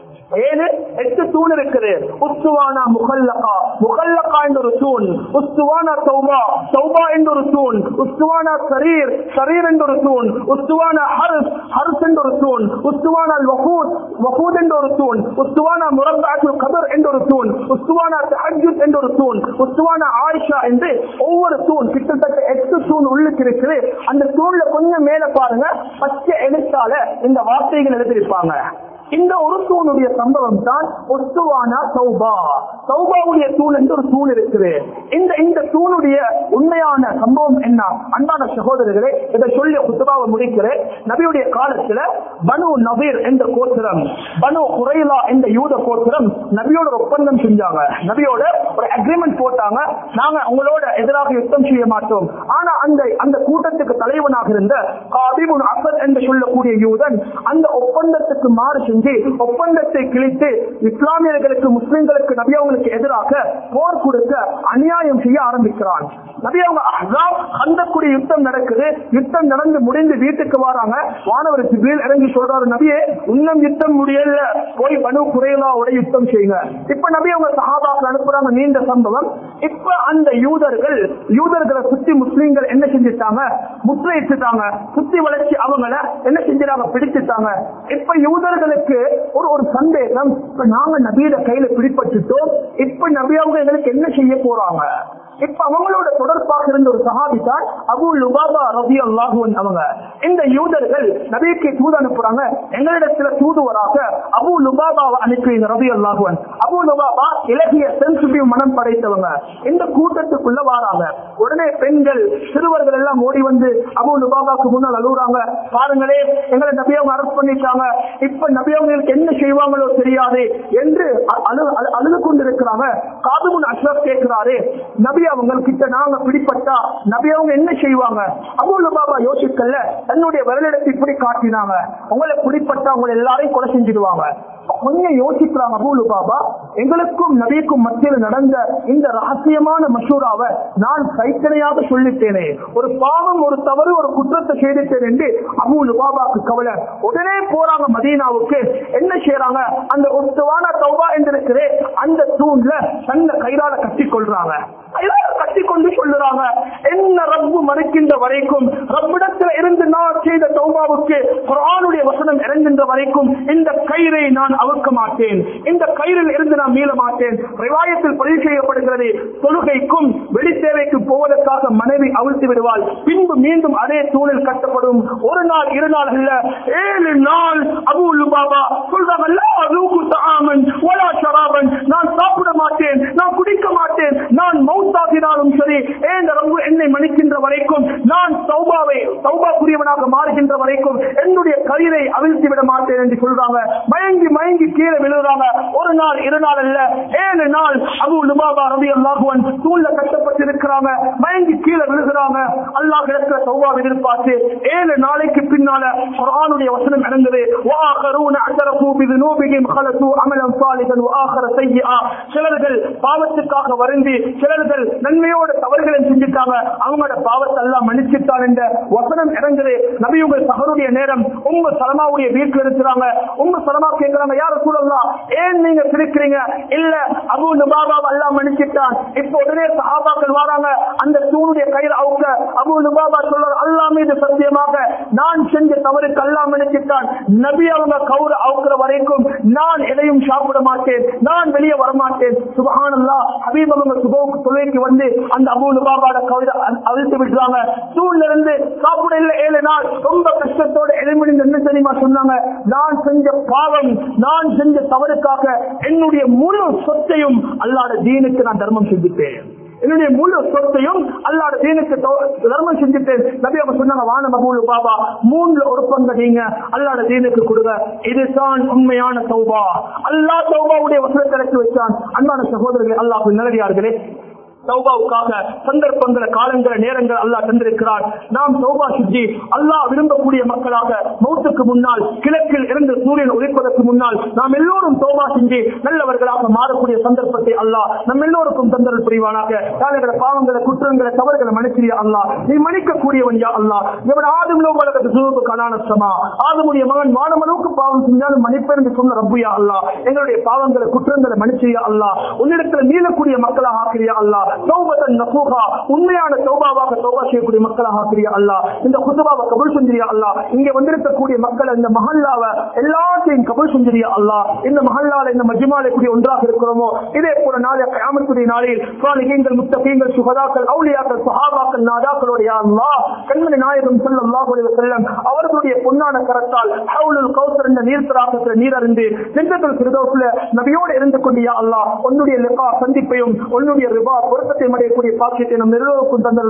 ஏழு எட்டு தூண் இருக்குது உஸ்துவானா முகல்லகா முகல்லகா என்ற ஒரு தூண் உஸ்துவானா சௌபா சௌபா என்ற ஒரு தூண் உஸ்துவானா சரீர் சரீர் என்ற ஒரு தூண் உஸ்துவானா ஹர்ஸ் ஹர்ஸ் என்ற ஒரு தூண் உஸ்துவானா வகூத் வகூத் என்ற ஒரு தூண் உஸ்துவானா முரத்தாத்துல் கதர் என்ற ஒரு தூண் உஸ்துவானா தஹஜுத் என்ற ஒரு தூண் உஸ்துவானா ஆயிஷா என்று ஒவ்வொரு தூண் கிட்டத்தட்ட எட்டு தூண் உள்ளுக்கு இருக்குது அந்த தூண்ல கொஞ்சம் மேல பாருங்க பச்சை எழுத்தால இந்த வார்த்தைகள் எழுதியிருப்பாங்க இந்த ஒரு தூணுடைய சம்பவம் தான் ஒஸ்துவானா சௌபா சௌபாவுடைய தூண் என்று ஒரு தூண் இருக்குது இந்த இந்த தூணுடைய உண்மையான சம்பவம் என்ன அன்பான சகோதரர்களே இதை சொல்லி குத்துபாவை முடிக்கிறேன் நபியுடைய காலத்துல பனு நபீர் என்ற கோத்திரம் பனு குறைலா என்ற யூத கோத்திரம் நபியோட ஒரு ஒப்பந்தம் செஞ்சாங்க நபியோட ஒரு அக்ரிமெண்ட் போட்டாங்க நாங்க உங்களோட எதிராக யுத்தம் செய்ய மாட்டோம் ஆனா அந்த அந்த கூட்டத்துக்கு தலைவனாக இருந்த காபிபுன் அசத் என்று சொல்லக்கூடிய யூதன் அந்த ஒப்பந்தத்துக்கு மாறு செஞ்சு ஒப்பந்தத்தை கிழித்து இஸ்லாமியர்களுக்கு முஸ்லிம்களுக்கு நபி அவங்களுக்கு எதிராக போர் கொடுக்க அநியாயம் செய்ய ஆரம்பிக்கிறான் நபி அவங்க அஹ்ஸாப், கந்தக்குடி யுத்தம் நடக்குது யுத்தம் நடந்து முடிந்து வீட்டுக்கு வராங்க வானவர் ஜிப்ரீல் இறங்கி சொல்றாரு நபியே இன்னும் யுத்தம் முடியல போய் பனு குறையலாவோட யுத்தம் செய்யுங்க இப்ப நபி அவங்க சஹாபாக்கள் அனுப்புறாங்க நீண்ட சம்பவம் இப்ப அந்த யூதர்கள் யூதர்களை சுத்தி முஸ்லீம்கள் என்ன செஞ்சுட்டாங்க முற்றுகையிட்டுட்டாங்க சுத்தி வளைச்சு அவங்கள என்ன செஞ்சிட்டாங்க பிடிச்சிட்டாங்க இப்ப யூதர்களுக்கு ஒரு ஒரு சந்தேகம் இப்ப நாங்க நபியோட கையில பிடிப்பட்டுட்டோம் இப்ப நபி அவங்க எங்களுக்கு என்ன செய்ய போறாங்க இப்ப அவங்களோட தொடர்பாக இருந்த ஒரு சஹாபி தான் அபு லுபாபா ரவி அல்லாஹுவன் அவங்க இந்த யூதர்கள் நபிக்கு தூது அனுப்புறாங்க எங்களிடத்துல தூதுவராக அபு லுபாபாவை அனுப்பி ரவி அல்லாஹுவன் அபு லுபாபா இலகிய சென்சிட்டிவ் மனம் படைத்தவங்க இந்த கூட்டத்துக்குள்ள வராங்க உடனே பெண்கள் சிறுவர்கள் எல்லாம் ஓடி வந்து அபு லுபாபாக்கு முன்னால் அழுகுறாங்க பாருங்களே எங்களை நபி அவங்க அரெஸ்ட் பண்ணிட்டாங்க இப்ப நபி அவங்களுக்கு என்ன செய்வாங்களோ தெரியாது என்று அ- அழு அழு- அழுது கொண்டிருக்கிறாங்க காதுமுன் அஷ்ரப் கேட்கிறாரு நபி அவங்க கிட்ட நாங்க பிடிப்பட்டா நபி அவங்க என்ன செய்வாங்க அபுல் பாபா யோசிக்கல தன்னுடைய விரலிடத்தை இப்படி காட்டினாங்க உங்களை பிடிப்பட்டா உங்களை எல்லாரையும் கொலை செஞ்சிடுவாங்க கொஞ்சம் யோசிக்கிறாங்க அபூலு பாபா எங்களுக்கும் நபிக்கும் மத்தியில் நடந்த இந்த ரகசியமான மசூராவை நான் கைத்தனையாக சொல்லிட்டேனே ஒரு பாவம் ஒரு தவறு ஒரு குற்றத்தை செய்துட்டேன் என்று அபூலு பாபாக்கு கவலை உடனே போறாங்க மதீனாவுக்கு என்ன செய்யறாங்க அந்த ஒத்துவான தௌபா என்று இருக்கிறே அந்த தூண்ல தன்னை கையால கட்டி கொள்றாங்க கையால கட்டி கொண்டு சொல்லுறாங்க என்ன ரப்பு மறுக்கின்ற வரைக்கும் ரப்பிடத்தில் இருந்து நான் செய்த தௌபாவுக்கு குரானுடைய வசனம் இறங்குகின்ற வரைக்கும் இந்த கயிறை நான் அவுக்க மாட்டேன் இந்த கயிறில் இருந்து நான் மீள மாட்டேன் ரிவாயத்தில் பதிவு செய்யப்படுகிறது தொழுகைக்கும் வெளித்தேவைக்கு போவதற்காக மனைவி அவிழ்த்து விடுவாள் பின்பு மீண்டும் அதே தூணில் கட்டப்படும் ஒரு நாள் இரு நாள் அல்ல ஏழு நாள் அபு பாபா சொல்றாங்கல்ல அதுக்கு தாமன் ஒலா ஷராபன் நான் சாப்பிட மாட்டேன் நான் குடிக்க மாட்டேன் நான் மௌத்தாகினாலும் சரி ஏன் ரப்பு என்னை மன்னிக்கின்ற வரைக்கும் நான் சௌபாவை சௌபாக்குரியவனாக மாறுகின்ற வரைக்கும் என்னுடைய கயிறை அவிழ்த்து விட மாட்டேன் என்று சொல்றாங்க மயங்கி மயங்கி கீழே விழுறாங்க ஒரு நாள் இரு நாள் அல்ல ஏழு நாள் அபு லுபாபா ரவி அல்லாஹுவன் தூண்ல கட்டப்பட்டிருக்கிறாங்க மயங்கி கீழே விழுகிறாங்க அல்லாஹ் இடத்துல சௌபா எதிர்பார்த்து ஏழு நாளைக்கு பின்னால குர்ஆனுடைய வசனம் இறங்குது وآخرون اعترفوا بذنوبهم خلطوا عملا صالحا وآخر سيئا சிலர்கள் பாவத்துக்காக வருந்தி சிலர்கள் நன்மையோட தவறுகளை செஞ்சுட்டாங்க அவங்களோட பாவத்தை எல்லாம் மன்னிச்சுட்டான் என்ற வசனம் இறங்குது நபியுங்கள் சகருடைய நேரம் உங்க சலமாவுடைய வீட்டுல இருக்கிறாங்க உங்க சலமா கேட்கிறாங்க யார சூழலாம் ஏன் நீங்க சிரிக்கிறீங்க இல்ல அபு நுபாபா எல்லாம் மன்னிச்சிட்டான் இப்போ உடனே சஹாபாக்கள் வராங்க அந்த தூணுடைய கையில் அவங்க அபு நுபாபா சொல்றாரு அல்லா மீது சத்தியமாக நான் செஞ்ச தவறுக்கு அல்லா மன்னிச்சிட்டான் நபி அவங்க கவுர அவுக்கிற வரைக்கும் நான் எதையும் சாப்பிட மாட்டேன் நான் வெளியே வரமாட்டேன் சுபஹானல்லா ஹபீப் அவங்க சுபோக்கு தொழிலுக்கு வந்து அந்த அபு நுபாபாட கவிதை அழித்து விட்டுறாங்க தூண்ல இருந்து சாப்பிட இல்லை ஏழு நாள் ரொம்ப கஷ்டத்தோட எளிமணிந்து என்ன தெரியுமா சொன்னாங்க நான் செஞ்ச பாவம் நான் செஞ்ச தவறுக்காக என்னுடைய முழு சொத்தையும் அல்லாத தீனுக்கு நான் தர்மம் செஞ்சுட்டேன் என்னுடைய முழு சொத்தையும் அல்லாத தீனுக்கு தோ- தர்மம் செஞ்சுட்டேன் நபி அவங்க சொன்னாங்க வான மகூலு பாபா மூணுல ஒரு பங்கு நீங்க அல்லாத தீனுக்கு கொடுங்க இதுதான் உண்மையான தௌபா அல்லாஹ் தௌபாவுடைய வசனத்தை இறக்கி வச்சான் அன்பான சகோதரர்களே அல்லாஹ் நல்லடியார்களே தௌபாவுக்காக சந்தர்ப்பங்களை காலங்களை நேரங்கள் அல்லாஹ் தந்திருக்கிறார் நாம் தௌபா சுற்றி அல்லாஹ் விரும்பக்கூடிய மக்களாக மௌத்துக்கு முன்னால் கிழக்கில் இருந்து சூரியன் உழைப்பதற்கு முன்னால் நாம் எல்லோரும் தௌபா செஞ்சு நல்லவர்களாக மாறக்கூடிய சந்தர்ப்பத்தை அல்லாஹ் நம் எல்லோருக்கும் தந்தரல் புரிவானாக தானங்களை பாவங்களை குற்றங்களை தவறுகளை மன்னிச்சியா அல்லாஹ் நீ மன்னிக்கக்கூடியவன் யா அல்லாஹ் இவன் ஆதும் உலகத்து சுருப்பு கலானசமா ஆதமுடைய மகன் வானமளவுக்கு பாவம் செஞ்சாலும் மன்னிப்பேன் என்று சொன்ன ரப்புயா அல்லாஹ் எங்களுடைய பாவங்களை குற்றங்களை மன்னிச்சியா அல்லாஹ் உன்னிடத்துல மீளக்கூடிய மக்களாக ஆக்கிரியா அல்லாஹ் தௌபதன் நசூஹா உண்மையான தௌபாவாக தௌபா செய்யக்கூடிய மக்களாக ஆக்கிரியா அல்லாஹ் இந்த குத்துபாவை கபுல் செஞ்சிரியா அல்லாஹ் இங்க வந்திருக்கக்கூடிய மக்கள் இந்த மஹல்லாவை எல்லாத்தையும் கபுல் செஞ்சிரியா அல்லாஹ் இந்த மஹல்லால இந்த மஜ்மாலை கூடிய ஒன்றாக இருக்கிறோமோ இதே போல நாளை கயாமத்துடைய நாளில் சாலிகீங்கள் முத்தகீங்கள் சுகதாக்கள் அவுலியாக்கள் சஹாபாக்கள் நாதாக்களுடைய அல்லாஹ் கண்மணி நாயகம் ஸல்லல்லாஹு அலைஹி வஸல்லம் அவர்களுடைய பொன்னான கரத்தால் ஹவுலுல் கௌசர் என்ற நீர் தராகத்தில் நீர் அறிந்து ஜன்னத்துல் ஃபிர்தௌஸ்ல நபியோடு இருந்து கொண்டு யா அல்லாஹ் உன்னுடைய லிகா சந்திப்பையும் உன்னுடைய ரிபா பொருத்தத்தை அடையக்கூடிய பாக்கியத்தை நம் எல்லோருக்கும் தந்தல்